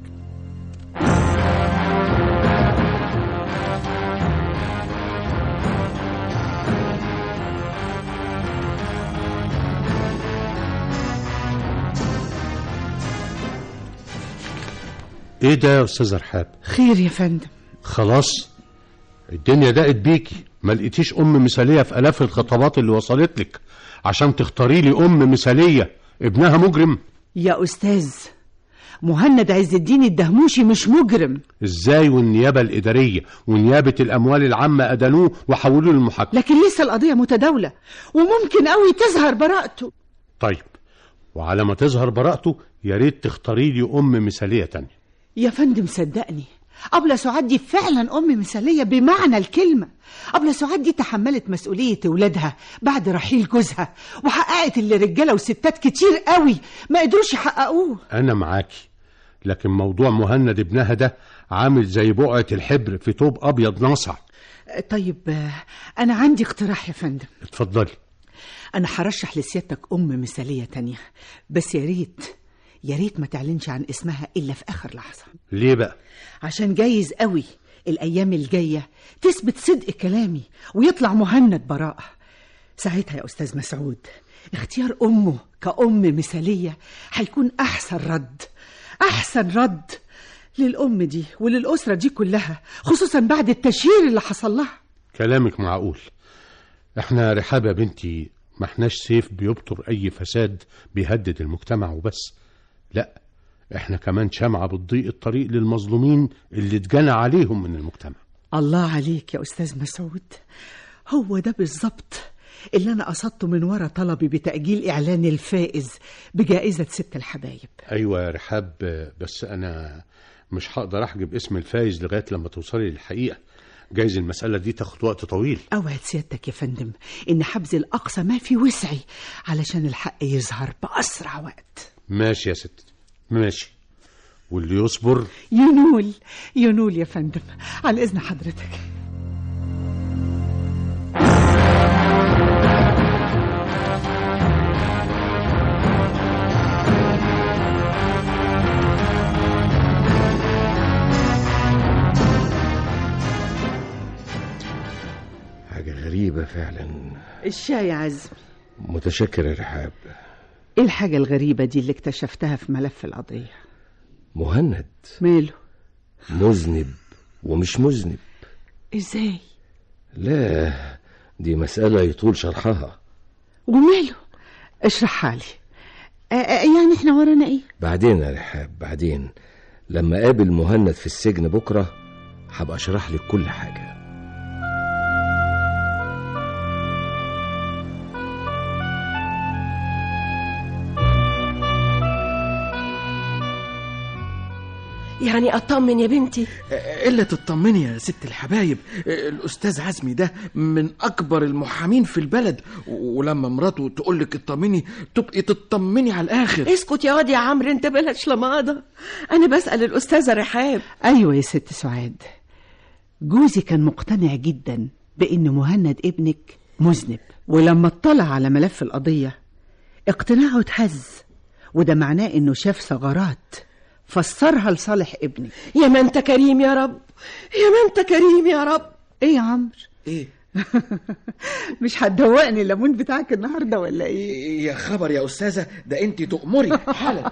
ايه ده يا استاذ رحاب خير يا فندم خلاص الدنيا ضاقت بيكي ما لقيتيش ام مثاليه في الاف الخطابات اللي وصلت لك عشان تختاري لي ام مثاليه ابنها مجرم يا أستاذ مهند عز الدين الدهموشي مش مجرم ازاي والنيابه الاداريه ونيابه الاموال العامه ادانوه وحولوه للمحاكمه لكن لسه القضية متداولة وممكن قوي تظهر براءته طيب وعلى ما تظهر براءته يا ريت تختاري لي ام مثاليه تانية يا فندم صدقني أبلة سعاد دي فعلا أم مثالية بمعنى الكلمة أبلة سعاد دي تحملت مسؤولية ولادها بعد رحيل جوزها وحققت اللي رجالة وستات كتير قوي ما قدروش يحققوه انا معاكي لكن موضوع مهند ابنها ده عامل زي بقعه الحبر في طوب ابيض ناصع طيب آه، أنا عندي اقتراح يا فندم اتفضلي أنا هرشح لسيادتك أم مثالية تانية بس يا ريت يا ريت ما تعلنش عن اسمها إلا في آخر لحظة ليه بقى عشان جايز قوي الأيام الجاية تثبت صدق كلامي ويطلع مهند براءة ساعتها يا أستاذ مسعود اختيار أمه كأم مثالية هيكون أحسن رد أحسن رد للأم دي وللأسرة دي كلها خصوصا بعد التشهير اللي حصل لها كلامك معقول احنا رحابة بنتي ما احناش سيف بيبطر اي فساد بيهدد المجتمع وبس لا احنا كمان شمعة بتضيء الطريق للمظلومين اللي اتجنى عليهم من المجتمع الله عليك يا أستاذ مسعود هو ده بالظبط اللي أنا قصدته من ورا طلبي بتأجيل إعلان الفائز بجائزة ست الحبايب ايوه يا رحاب بس انا مش هقدر احجب اسم الفايز لغايه لما توصلي للحقيقه جايز المساله دي تاخد وقت طويل أوعد سيادتك يا فندم إن حبز الأقصى ما في وسعي علشان الحق يظهر بأسرع وقت ماشي يا ست ماشي واللي يصبر ينول ينول يا فندم على إذن حضرتك حاجة غريبة فعلا الشاي يا عزم متشكر يا رحاب إيه الحاجة الغريبة دي اللي اكتشفتها في ملف القضية مهند ماله مذنب ومش مذنب إزاي لا دي مسألة يطول شرحها وماله اشرحها لي آه، آه، يعني احنا ورانا ايه بعدين يا رحاب بعدين لما قابل مهند في السجن بكرة هبقى اشرح لك كل حاجة يعني أطمن يا بنتي إلا تطمني يا ست الحبايب الأستاذ عزمي ده من أكبر المحامين في البلد ولما مراته تقول لك اطمني تبقي تطمني على الآخر اسكت يا واد يا عمرو انت بلاش لماضة أنا بسأل الأستاذة رحاب ايوه يا ست سعاد جوزي كان مقتنع جدا بان مهند ابنك مذنب ولما اطلع على ملف القضيه اقتناعه اتهز وده معناه انه شاف ثغرات فسرها لصالح ابنك يا ما انت كريم يا رب يا ما انت كريم يا رب ايه يا عمرو ايه مش هتدوقني الليمون بتاعك النهارده ولا ايه يا خبر يا استاذه ده انت تؤمري حالا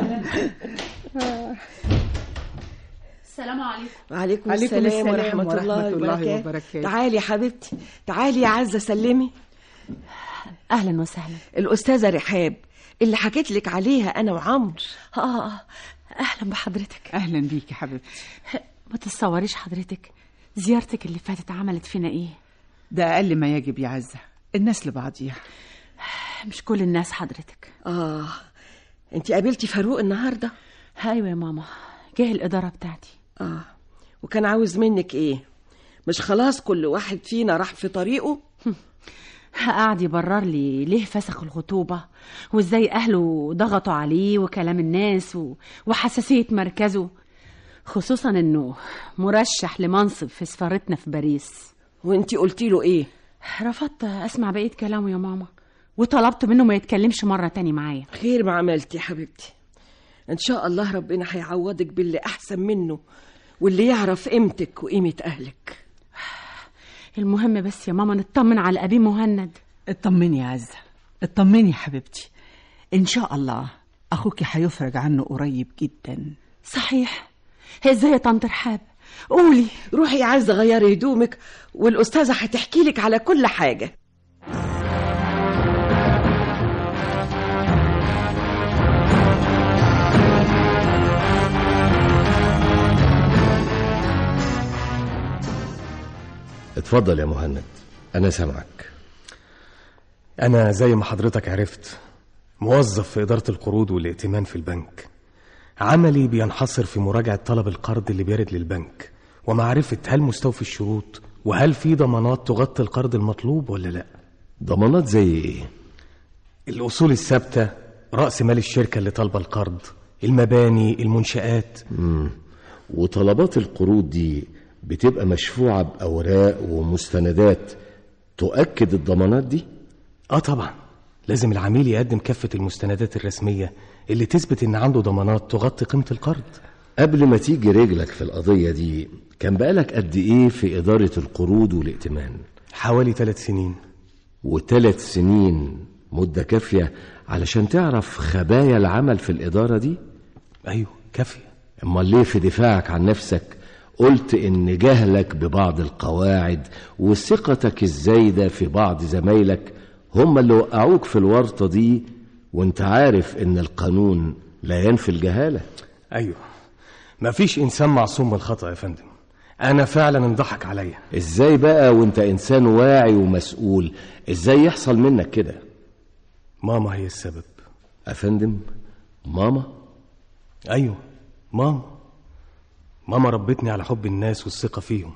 السلام عليكم وعليكم عليكم السلام, السلام ورحمة, ورحمة الله الله وبركاته وبركاته. تعالي يا حبيبتي تعالي يا عزة سلمي اهلا وسهلا الأستاذة رحاب اللي حكيت لك عليها أنا وعمرو اه آه، اهلا بحضرتك اهلا بيكي حبيبتي ما تتصوريش حضرتك زيارتك اللي فاتت عملت فينا ايه ده اقل ما يجب يا عزه الناس لبعضيها مش كل الناس حضرتك آه أنت قابلتي فاروق النهاردة ايوه يا ماما جه الاداره بتاعتي آه وكان عاوز منك إيه مش خلاص كل واحد فينا راح في طريقه قعد يبرر لي ليه فسخ الخطوبة وازاي أهله ضغطوا عليه وكلام الناس و... وحساسية مركزه خصوصا انه مرشح لمنصب في سفارتنا في باريس وانتي قلتي له ايه رفضت اسمع بقية كلامه يا ماما وطلبت منه ما يتكلمش مرة تاني معايا خير ما عملتي يا حبيبتي ان شاء الله ربنا هيعوضك باللي احسن منه واللي يعرف قيمتك وقيمة اهلك المهم بس يا ماما نطمن على أبي مهند اطمني يا عزه اطمني يا حبيبتي ان شاء الله اخوك هيفرج عنه قريب جدا صحيح هي ازاي يا طنط رحاب قولي روحي يا عزة غيري هدومك والأستاذة هتحكي لك على كل حاجة اتفضل يا مهند انا سامعك أنا زي ما حضرتك عرفت موظف في إدارة القروض والائتمان في البنك عملي بينحصر في مراجعة طلب القرض اللي بيرد للبنك ومعرفة هل مستوفي الشروط وهل في ضمانات تغطي القرض المطلوب ولا لا ضمانات زي ايه الأصول الثابتة رأس مال الشركة اللي طالبة القرض المباني المنشآت مم. وطلبات القروض دي بتبقى مشفوعة بأوراق ومستندات تؤكد الضمانات دي اه طبعا لازم العميل يقدم كافة المستندات الرسمية اللي تثبت ان عنده ضمانات تغطي قيمة القرض قبل ما تيجي رجلك في القضية دي كان بقالك قد ايه في إدارة القروض والائتمان حوالي ثلاث سنين وثلاث سنين مدة كافية علشان تعرف خبايا العمل في الإدارة دي ايوه كافية امال ليه في دفاعك عن نفسك قلت ان جهلك ببعض القواعد وثقتك الزايدة في بعض زمايلك هم اللي وقعوك في الورطة دي وانت عارف ان القانون لا ينفي الجهالة ايوه مفيش انسان معصوم من الخطأ يا فندم انا فعلا انضحك عليا ازاي بقى وانت انسان واعي ومسؤول ازاي يحصل منك كده ماما هي السبب افندم ماما ايوه ماما ماما ربتني على حب الناس والثقة فيهم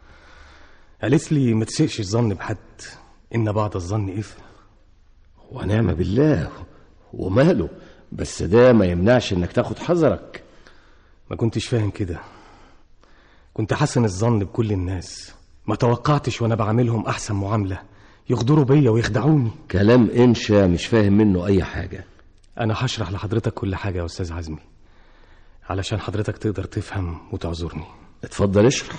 قالت لي ما تسيئش الظن بحد إن بعض الظن إثم ونعم بالله وماله بس ده ما يمنعش انك تاخد حذرك ما كنتش فاهم كده كنت حسن الظن بكل الناس ما توقعتش وانا بعاملهم احسن معاملة يغدروا بيا ويخدعوني كلام انشا مش فاهم منه اي حاجة انا هشرح لحضرتك كل حاجة يا استاذ عزمي علشان حضرتك تقدر تفهم وتعذرني اتفضل اشرح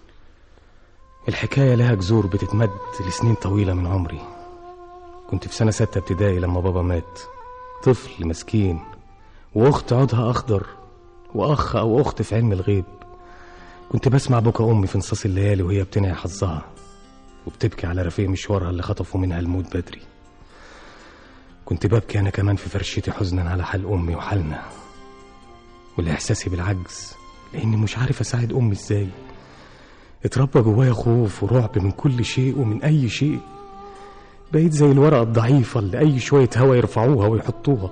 الحكاية لها جذور بتتمد لسنين طويلة من عمري كنت في سنة ستة ابتدائي لما بابا مات طفل مسكين وأخت عودها أخضر وأخ أو أخت في علم الغيب كنت بسمع بكى أمي في نصاص الليالي وهي بتنعي حظها وبتبكي على رفيق مشوارها اللي خطفوا منها الموت بدري كنت ببكي أنا كمان في فرشتي حزنا على حال أمي وحالنا والإحساسي بالعجز لأني مش عارف أساعد أمي إزاي اتربى جوايا خوف ورعب من كل شيء ومن أي شيء بقيت زي الورقة الضعيفة اللي أي شوية هوا يرفعوها ويحطوها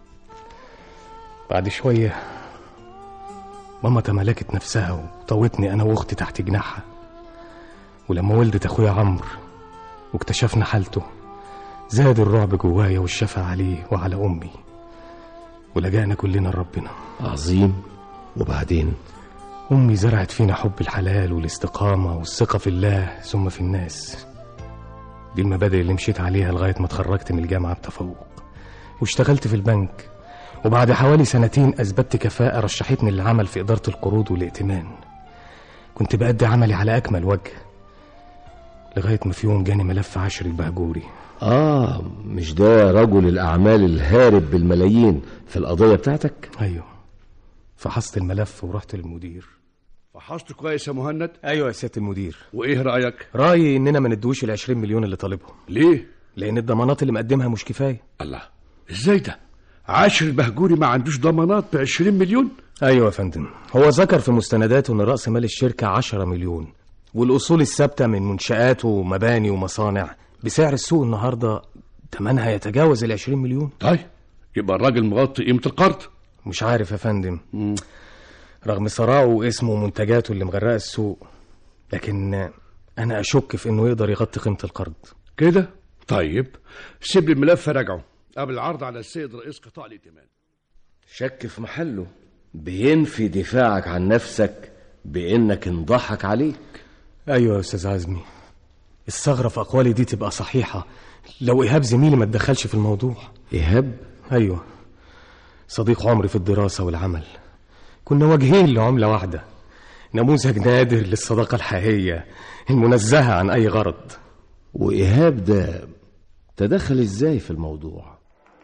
بعد شوية ماما تملكت نفسها وطوتني أنا وأختي تحت جناحها ولما ولدت أخويا عمرو واكتشفنا حالته زاد الرعب جوايا والشفا عليه وعلى أمي ولجأنا كلنا لربنا عظيم وبعدين أمي زرعت فينا حب الحلال والاستقامة والثقة في الله ثم في الناس دي المبادئ اللي مشيت عليها لغاية ما اتخرجت من الجامعة بتفوق واشتغلت في البنك وبعد حوالي سنتين أثبتت كفاءة رشحتني للعمل في إدارة القروض والائتمان كنت بأدي عملي على أكمل وجه لغاية ما في يوم جاني ملف عشر البهجوري اه مش ده رجل الاعمال الهارب بالملايين في القضيه بتاعتك ايوه فحصت الملف ورحت للمدير فحصت كويس يا مهند ايوه يا سياده المدير وايه رايك رايي اننا ما ندوش ال 20 مليون اللي طالبهم ليه لان الضمانات اللي مقدمها مش كفايه الله ازاي ده عاشر البهجوري ما عندوش ضمانات ب 20 مليون ايوه يا فندم هو ذكر في مستنداته ان راس مال الشركه 10 مليون والاصول الثابته من منشات ومباني ومصانع بسعر السوق النهارده ثمنها يتجاوز ال 20 مليون طيب يبقى الراجل مغطي قيمه القرض مش عارف يا فندم رغم ثراءه واسمه ومنتجاته اللي مغرقه السوق لكن انا اشك في انه يقدر يغطي قيمه القرض كده طيب سيب لي الملف راجعه قبل العرض على السيد رئيس قطاع الائتمان شك في محله بينفي دفاعك عن نفسك بانك انضحك عليك ايوه يا استاذ عزمي الثغره في اقوالي دي تبقى صحيحه لو ايهاب زميلي ما اتدخلش في الموضوع ايهاب ايوه صديق عمري في الدراسه والعمل كنا واجهين لعمله واحده نموذج نادر للصداقه الحقيقيه المنزهه عن اي غرض وايهاب ده تدخل ازاي في الموضوع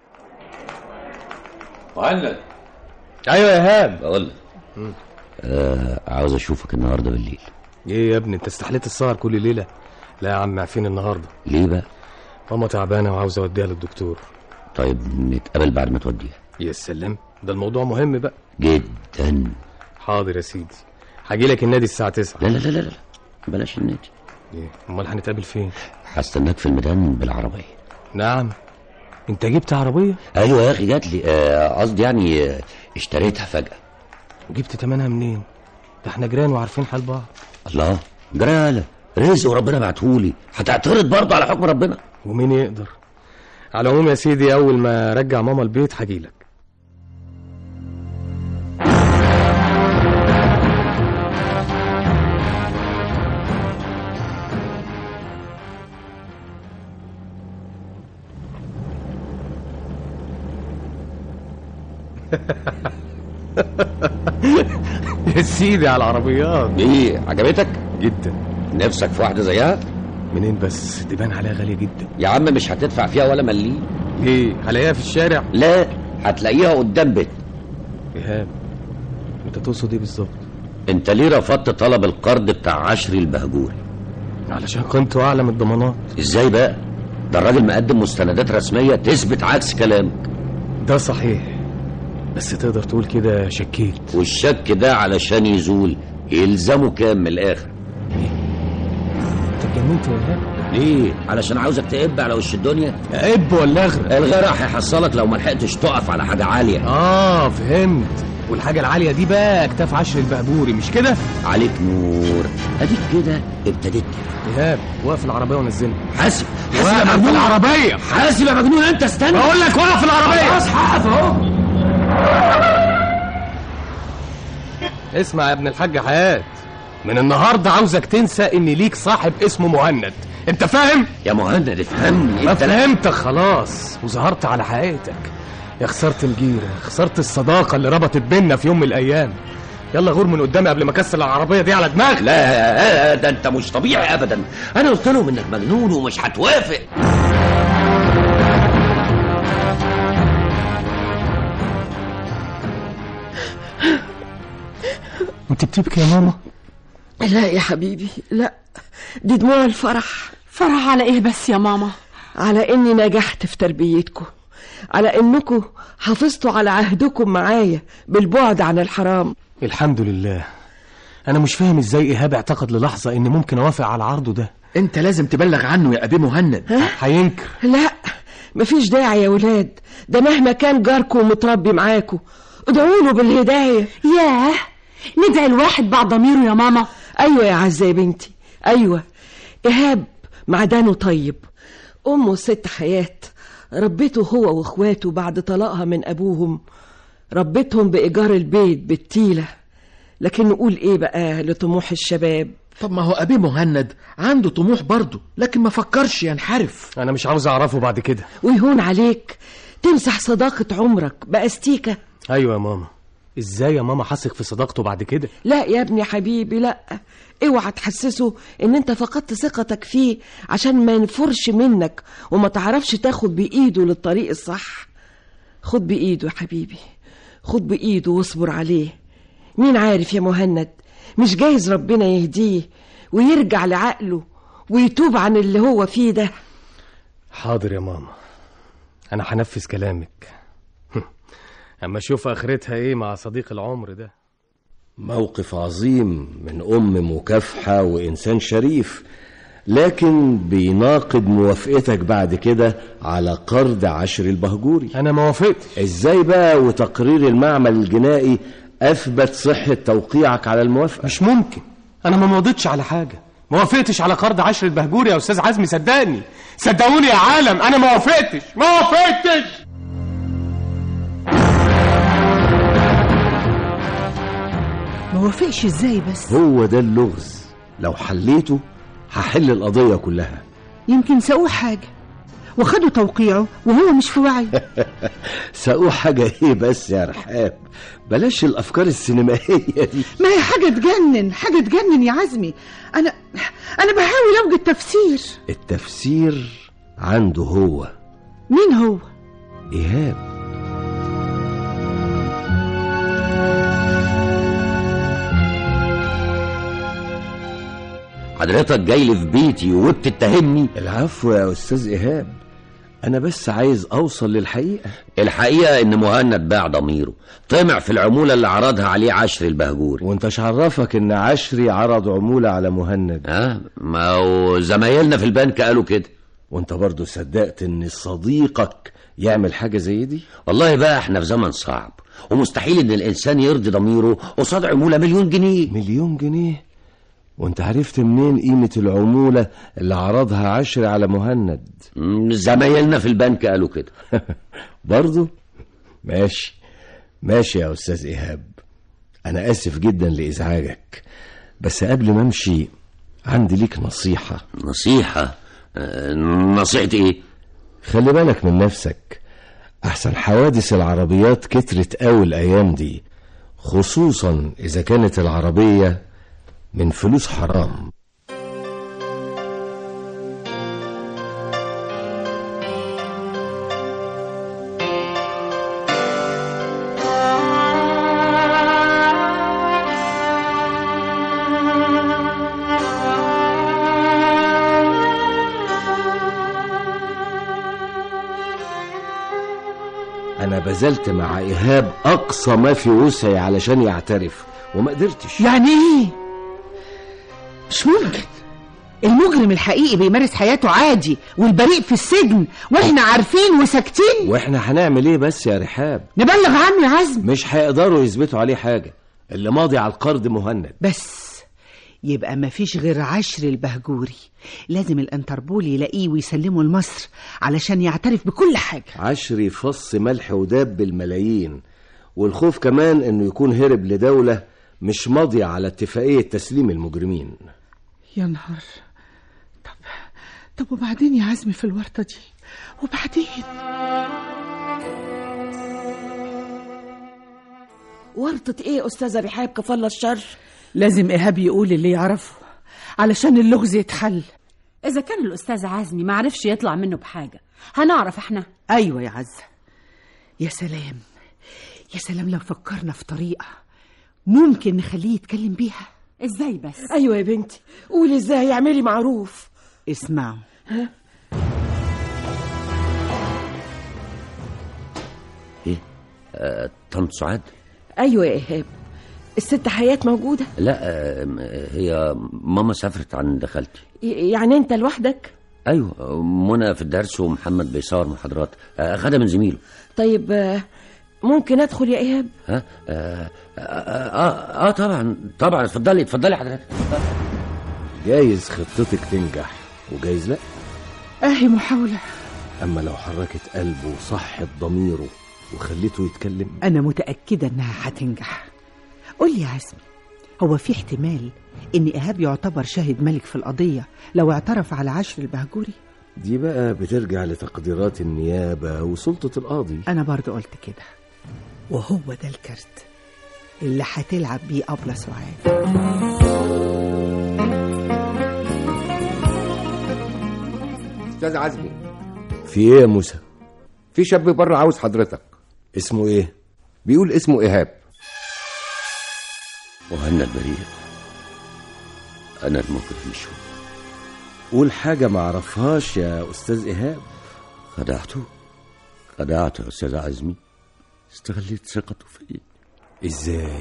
مهند ايوه يا ايهاب بقول لك آه عاوز اشوفك النهارده بالليل ايه يا ابني انت استحليت السهر كل ليله لا يا عم عارفين النهارده ليه بقى ماما تعبانه وعاوزه اوديها للدكتور طيب نتقابل بعد ما توديها يا سلام ده الموضوع مهم بقى جدا حاضر يا سيدي هاجي لك النادي الساعه 9 لا لا لا لا لا بلاش النادي ايه امال هنتقابل فين هستناك في الميدان بالعربيه نعم انت جبت عربيه ايوه يا اخي جات لي آه، قصدي يعني آه، اشتريتها فجاه وجبت تمنها منين ده احنا جيران وعارفين حال بعض الله جرالة رزق وربنا بعتهولي هتعترض برضه على حكم ربنا ومين يقدر على العموم يا سيدي اول ما ارجع ماما البيت هجيلك يا سيدي على العربيات ايه عجبتك جدا نفسك في واحده زيها منين بس دي بان عليها غاليه جدا يا عم مش هتدفع فيها ولا مليم ليه هلاقيها في الشارع لا هتلاقيها قدام بيت ايهاب انت تقصد ايه بالظبط انت ليه رفضت طلب القرض بتاع عشري البهجوري علشان قيمته اعلى من الضمانات ازاي بقى ده الراجل مقدم مستندات رسميه تثبت عكس كلامك ده صحيح بس تقدر تقول كده شكيت والشك ده علشان يزول يلزمه كام من الاخر انت اتجننت يا ايهاب ليه علشان عاوزك تقب على وش الدنيا اب ولا اغرق الغرق هيحصلك لو ما لحقتش تقف على حاجه عاليه اه فهمت والحاجه العاليه دي بقى اكتاف عشر البهبوري مش كده عليك نور اديك كده ابتديت ايهاب وقف العربيه ونزلها حاسب حاسب وقف يا مجنون العربيه حاسب يا مجنون انت استنى بقول لك وقف العربيه خلاص هقف اهو اسمع يا ابن الحاج حياة من النهارده عاوزك تنسى ان ليك صاحب اسمه مهند انت فاهم يا مهند افهمني ما انت لا- فهمتك خلاص وظهرت على حقيقتك يا خسرت الجيرة خسرت الصداقة اللي ربطت بينا في يوم من الأيام يلا غور من قدامي قبل ما أكسر العربية دي على دماغي لا ده انت مش طبيعي ابدا انا قلت لهم انك مجنون ومش هتوافق انت بتبكي يا ماما لا يا حبيبي لا دي دموع الفرح فرح على ايه بس يا ماما على اني نجحت في تربيتكم على انكم حافظتوا على عهدكم معايا بالبعد عن الحرام الحمد لله أنا مش فاهم إزاي إيهاب اعتقد للحظة إني ممكن أوافق على عرضه ده انت لازم تبلغ عنه يا ابي مهند هينكر لا مفيش داعي يا ولاد ده مهما كان جاركم ومتربي معاكم ادعوا له بالهدايه ياه ندعي الواحد بعد ضميره يا ماما ايوه يا عزه يا بنتي ايوه ايهاب معدنه طيب امه الست حياه ربته هو واخواته بعد طلاقها من ابوهم ربتهم بايجار البيت بالتيله لكن نقول ايه بقى لطموح الشباب طب ما هو ابي مهند عنده طموح برضه لكن ما فكرش ينحرف أنا مش عاوز أعرفه بعد كده ويهون عليك تمسح صداقة عمرك بأستيكة أيوة يا ماما ازاي يا ماما حثق في صداقته بعد كده لا يا ابني حبيبي لا اوعى تحسسه ان انت فقدت ثقتك فيه عشان ما ينفرش منك وما تعرفش تاخد بايده للطريق الصح خد بايده يا حبيبي خد بايده واصبر عليه مين عارف يا مهند مش جايز ربنا يهديه ويرجع لعقله ويتوب عن اللي هو فيه ده حاضر يا ماما انا هنفذ كلامك اما اشوف اخرتها ايه مع صديق العمر ده موقف عظيم من أم مكافحة وإنسان شريف لكن بيناقض موافقتك بعد كده على قرض عشر البهجوري أنا ما وافقتش إزاي بقى وتقرير المعمل الجنائي أثبت صحة توقيعك على الموافقة مش ممكن انا ما مضيتش على حاجه ما وافقتش على قرض عشر البهجوري يا استاذ عزمي صدقني صدقوني يا عالم انا ما وافقتش ما وافقتش ما وافقش ازاي بس هو ده اللغز لو حليته هحل القضية كلها يمكن سأقول حاجة وخدوا توقيعه وهو مش في وعي سأقول حاجة ايه بس يا رحاب بلاش الأفكار السينمائية دي ما هي حاجة تجنن حاجة تجنن يا عزمي أنا أنا بحاول أوجد تفسير التفسير عنده هو مين هو؟ إيهاب حضرتك جاي لي في بيتي وبتتهمني العفو يا أستاذ إيهاب أنا بس عايز أوصل للحقيقة الحقيقة إن مهند باع ضميره طمع في العمولة اللي عرضها عليه عشر البهجوري وانت عرفك إن عشري عرض عمولة على مهند ها ما هو زمايلنا في البنك قالوا كده وانت برضو صدقت إن صديقك يعمل حاجة زي دي والله بقى احنا في زمن صعب ومستحيل ان الانسان يرضي ضميره قصاد عمولة مليون جنيه مليون جنيه وانت عرفت منين قيمة العمولة اللي عرضها عشر على مهند مم، زمايلنا في البنك قالوا كده برضو ماشي ماشي يا أستاذ إيهاب أنا آسف جدا لإزعاجك بس قبل ما أمشي عندي ليك نصيحة نصيحة آه، نصيحة ايه خلي بالك من نفسك أحسن حوادث العربيات كترت أوي الأيام دي خصوصا إذا كانت العربية من فلوس حرام أنا بذلت مع إيهاب أقصى ما في وسعي علشان يعترف وما قدرتش يعني إيه؟ مش ممكن المجرم الحقيقي بيمارس حياته عادي والبريء في السجن واحنا عارفين وساكتين واحنا هنعمل ايه بس يا رحاب نبلغ عنه يا عزم مش هيقدروا يثبتوا عليه حاجة اللي ماضي على القرض مهند بس يبقى مفيش غير عشر البهجوري لازم الانتربول يلاقيه ويسلمه لمصر علشان يعترف بكل حاجة عشري فص ملح وداب بالملايين والخوف كمان انه يكون هرب لدولة مش ماضية على اتفاقية تسليم المجرمين يا نهار طب طب وبعدين يا عزمي في الورطة دي وبعدين ورطة ايه استاذة رحاب كفالة الشر لازم إيهاب يقول اللي يعرفه علشان اللغز يتحل إذا كان الأستاذ عزمي ما عرفش يطلع منه بحاجة هنعرف احنا أيوة يا عزة يا سلام يا سلام لو فكرنا في طريقة ممكن نخليه يتكلم بيها ازاي بس ايوه يا بنتي قولي ازاي اعملي معروف اسمعوا ها ايه آه، طنط سعاد ايوه يا ايهاب الست حياة موجودة لا آه، هي ماما سافرت عند خالتي ي- يعني انت لوحدك ايوه منى في الدرس ومحمد بيصور محاضرات آه، اخدها من زميله طيب آه، ممكن ادخل يا ايهاب ها آه آه, آه, اه طبعا طبعا اتفضلي اتفضلي حضرتك اتفضلي. جايز خطتك تنجح وجايز لا أهي محاولة اما لو حركت قلبه وصحت ضميره وخليته يتكلم أنا متأكدة إنها هتنجح قول لي يا عزمي هو في احتمال إن إيهاب يعتبر شاهد ملك في القضية لو اعترف على عشر البهجوري دي بقى بترجع لتقديرات النيابة وسلطة القاضي أنا برضو قلت كده وهو ده الكارت اللي هتلعب بيه أبلة سعاد استاذ عزمي في ايه يا موسى في شاب بره عاوز حضرتك اسمه ايه بيقول اسمه ايهاب مهند بريء انا المجرم مش هو قول حاجة ما اعرفهاش يا استاذ ايهاب خدعته خدعته يا استاذ عزمي استغليت ثقته فيا ازاي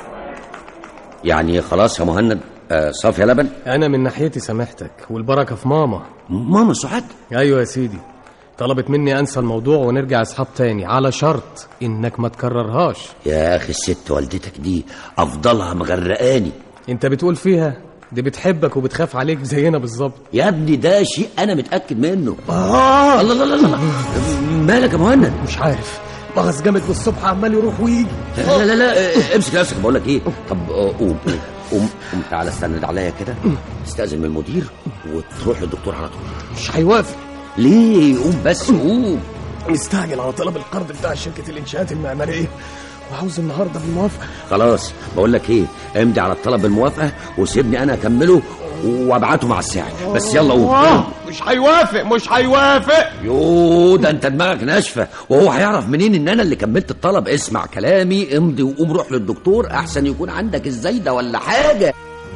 يعني خلاص يا مهند آه صافي يا لبن انا من ناحيتي سامحتك والبركه في ماما ماما سعاد ايوه يا سيدي طلبت مني انسى الموضوع ونرجع اصحاب تاني على شرط انك ما تكررهاش يا اخي الست والدتك دي افضلها مغرقاني انت بتقول فيها دي بتحبك وبتخاف عليك زينا بالظبط يا ابني ده شيء انا متاكد منه آه. الله الله الله الله مالك يا مهند مش عارف مغص جامد بالصبح عمال يروح ويجي لا لا لا, لا. امسك نفسك بقول لك ايه طب آه، قوم قوم قوم قوم تعالى استند عليا كده استاذن من المدير وتروح للدكتور على طول مش هيوافق ليه قوم بس قوم مستعجل على طلب القرض بتاع شركه الانشاءات المعماريه وعاوز النهارده بالموافقه خلاص بقول لك ايه امضي على الطلب بالموافقه وسيبني انا اكمله وابعته مع الساعه بس يلا قوم مش هيوافق مش هيوافق يو ده انت دماغك ناشفه وهو هيعرف منين ان انا اللي كملت الطلب اسمع كلامي امضي وقوم روح للدكتور احسن يكون عندك الزايده ولا حاجه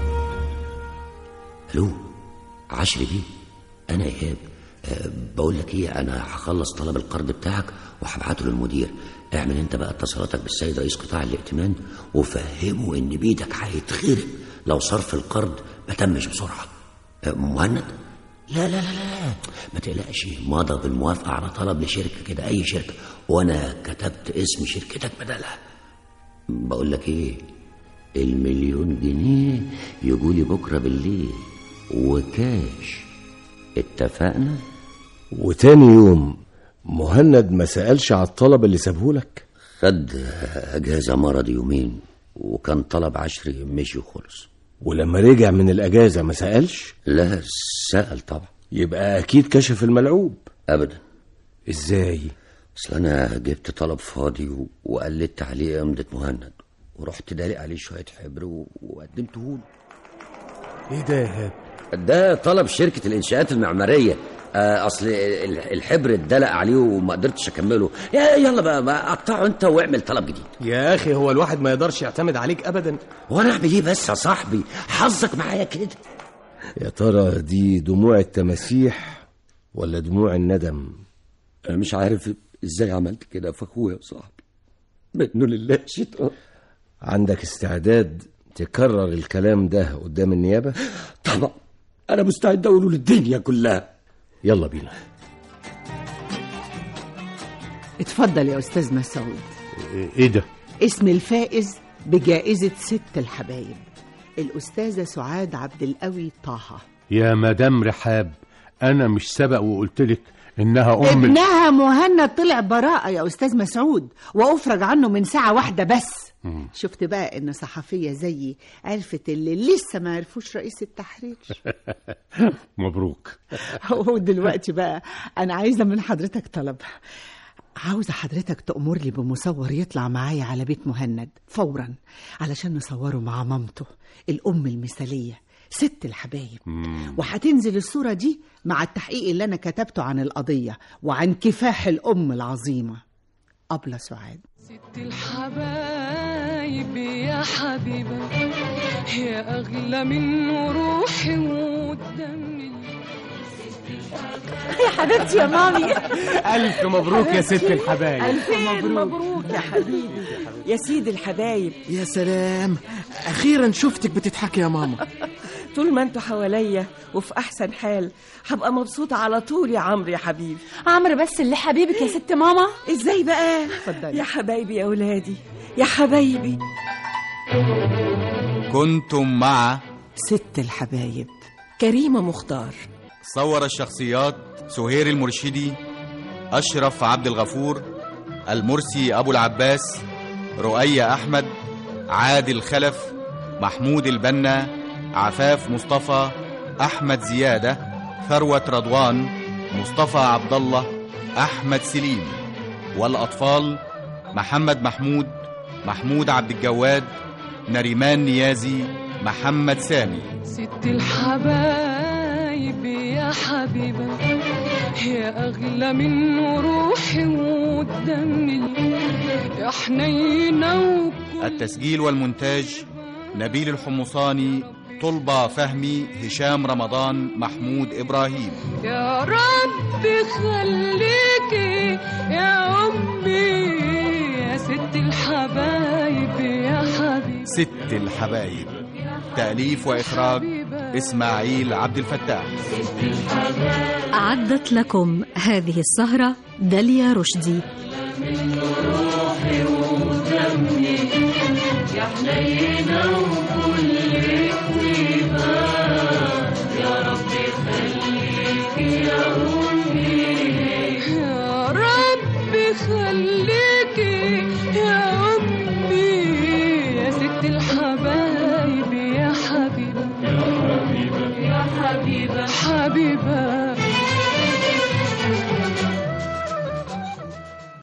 الو عشري دي انا ايهاب أه بقول لك ايه انا هخلص طلب القرض بتاعك وهبعته للمدير اعمل انت بقى اتصالاتك بالسيد رئيس قطاع الائتمان وفهمه ان بيدك هيتخرق لو صرف القرض ما تمش بسرعه أه مهند لا لا لا لا ما تقلقش مضى بالموافقة على طلب لشركة كده أي شركة وأنا كتبت اسم شركتك بدلها بقول لك إيه المليون جنيه يجولي بكرة بالليل وكاش اتفقنا وتاني يوم مهند ما سألش على الطلب اللي سابهولك خد أجازة مرض يومين وكان طلب عشري مشي وخلص ولما رجع من الأجازة ما سألش لا سأل طبعا يبقى أكيد كشف الملعوب أبدا إزاي أصل أنا جبت طلب فاضي و- وقلدت عليه أمضة مهند ورحت دالق عليه شوية حبر و- وقدمته له ايه ده يا هاب ده طلب شركة الإنشاءات المعمارية آه، أصل ال- الحبر اتدلق عليه وما قدرتش أكمله يا- يلا بقى, بقى قطعه أنت واعمل طلب جديد يا اخي هو الواحد ما يقدرش يعتمد عليك ابدا وأنا أعمل إيه بس يا صاحبي حظك معايا كده يا ترى دي دموع التماسيح ولا دموع الندم أنا مش عارف إزاي عملت كده في أخويا وصاحبي منه لله شيطان عندك استعداد تكرر الكلام ده قدام النيابة طبعا أنا مستعد أقوله للدنيا كلها يلا بينا اتفضل يا أستاذ مسعود ايه ده اسم الفائز بجائزة ست الحبايب الأستاذة سعاد عبد القوي طه يا مدام رحاب انا مش سبق وقلت لك انها ام ال- ابنها مهند طلع براءة يا أستاذ مسعود وأفرج عنه من ساعة واحدة بس مم. شفت بقى إن صحفية زيي عرفت اللي لسه ما عرفوش رئيس التحرير مبروك ودلوقتي بقى أنا عايزة من حضرتك طلب عاوزة حضرتك تأمر لي بمصور يطلع معايا على بيت مهند فورا علشان نصوره مع مامته الأم المثالية ست الحبايب وهتنزل الصورة دي مع التحقيق اللي أنا كتبته عن القضية وعن كفاح الأم العظيمة أبلة سعاد ست الحبايب يا حبيبة يا أغلى من روحي ودمي يا حبيبتي يا مامي الف مبروك يا ست الحبايب ألف مبروك يا حبيبي يا سيد الحبايب يا سلام اخيرا شفتك بتضحكي يا ماما طول ما انتوا حواليا وفي احسن حال هبقى مبسوطه على طول يا عمرو يا حبيبي عمرو بس اللي حبيبك يا ست ماما ازاي بقى اتفضلي يا حبايبي يا اولادي يا حبايبي كنتم مع ست الحبايب كريمه مختار صور الشخصيات سهير المرشدي أشرف عبد الغفور المرسي أبو العباس رؤية أحمد عادل خلف محمود البنا عفاف مصطفى أحمد زيادة ثروة رضوان مصطفى عبد الله أحمد سليم والأطفال محمد محمود محمود عبد الجواد نريمان نيازي محمد سامي ست الحبايب يا حبيبة يا أغلى من روحي ودمي يا حنينة وكل التسجيل والمونتاج نبيل الحمصاني طلبة فهمي هشام رمضان محمود إبراهيم يا رب خليكي يا أمي يا ست الحبايب يا حبيبي ست الحبايب تأليف وإخراج إسماعيل عبد الفتاح أعدت لكم هذه السهرة داليا رشدي روحي ودمي يا حنينة وكل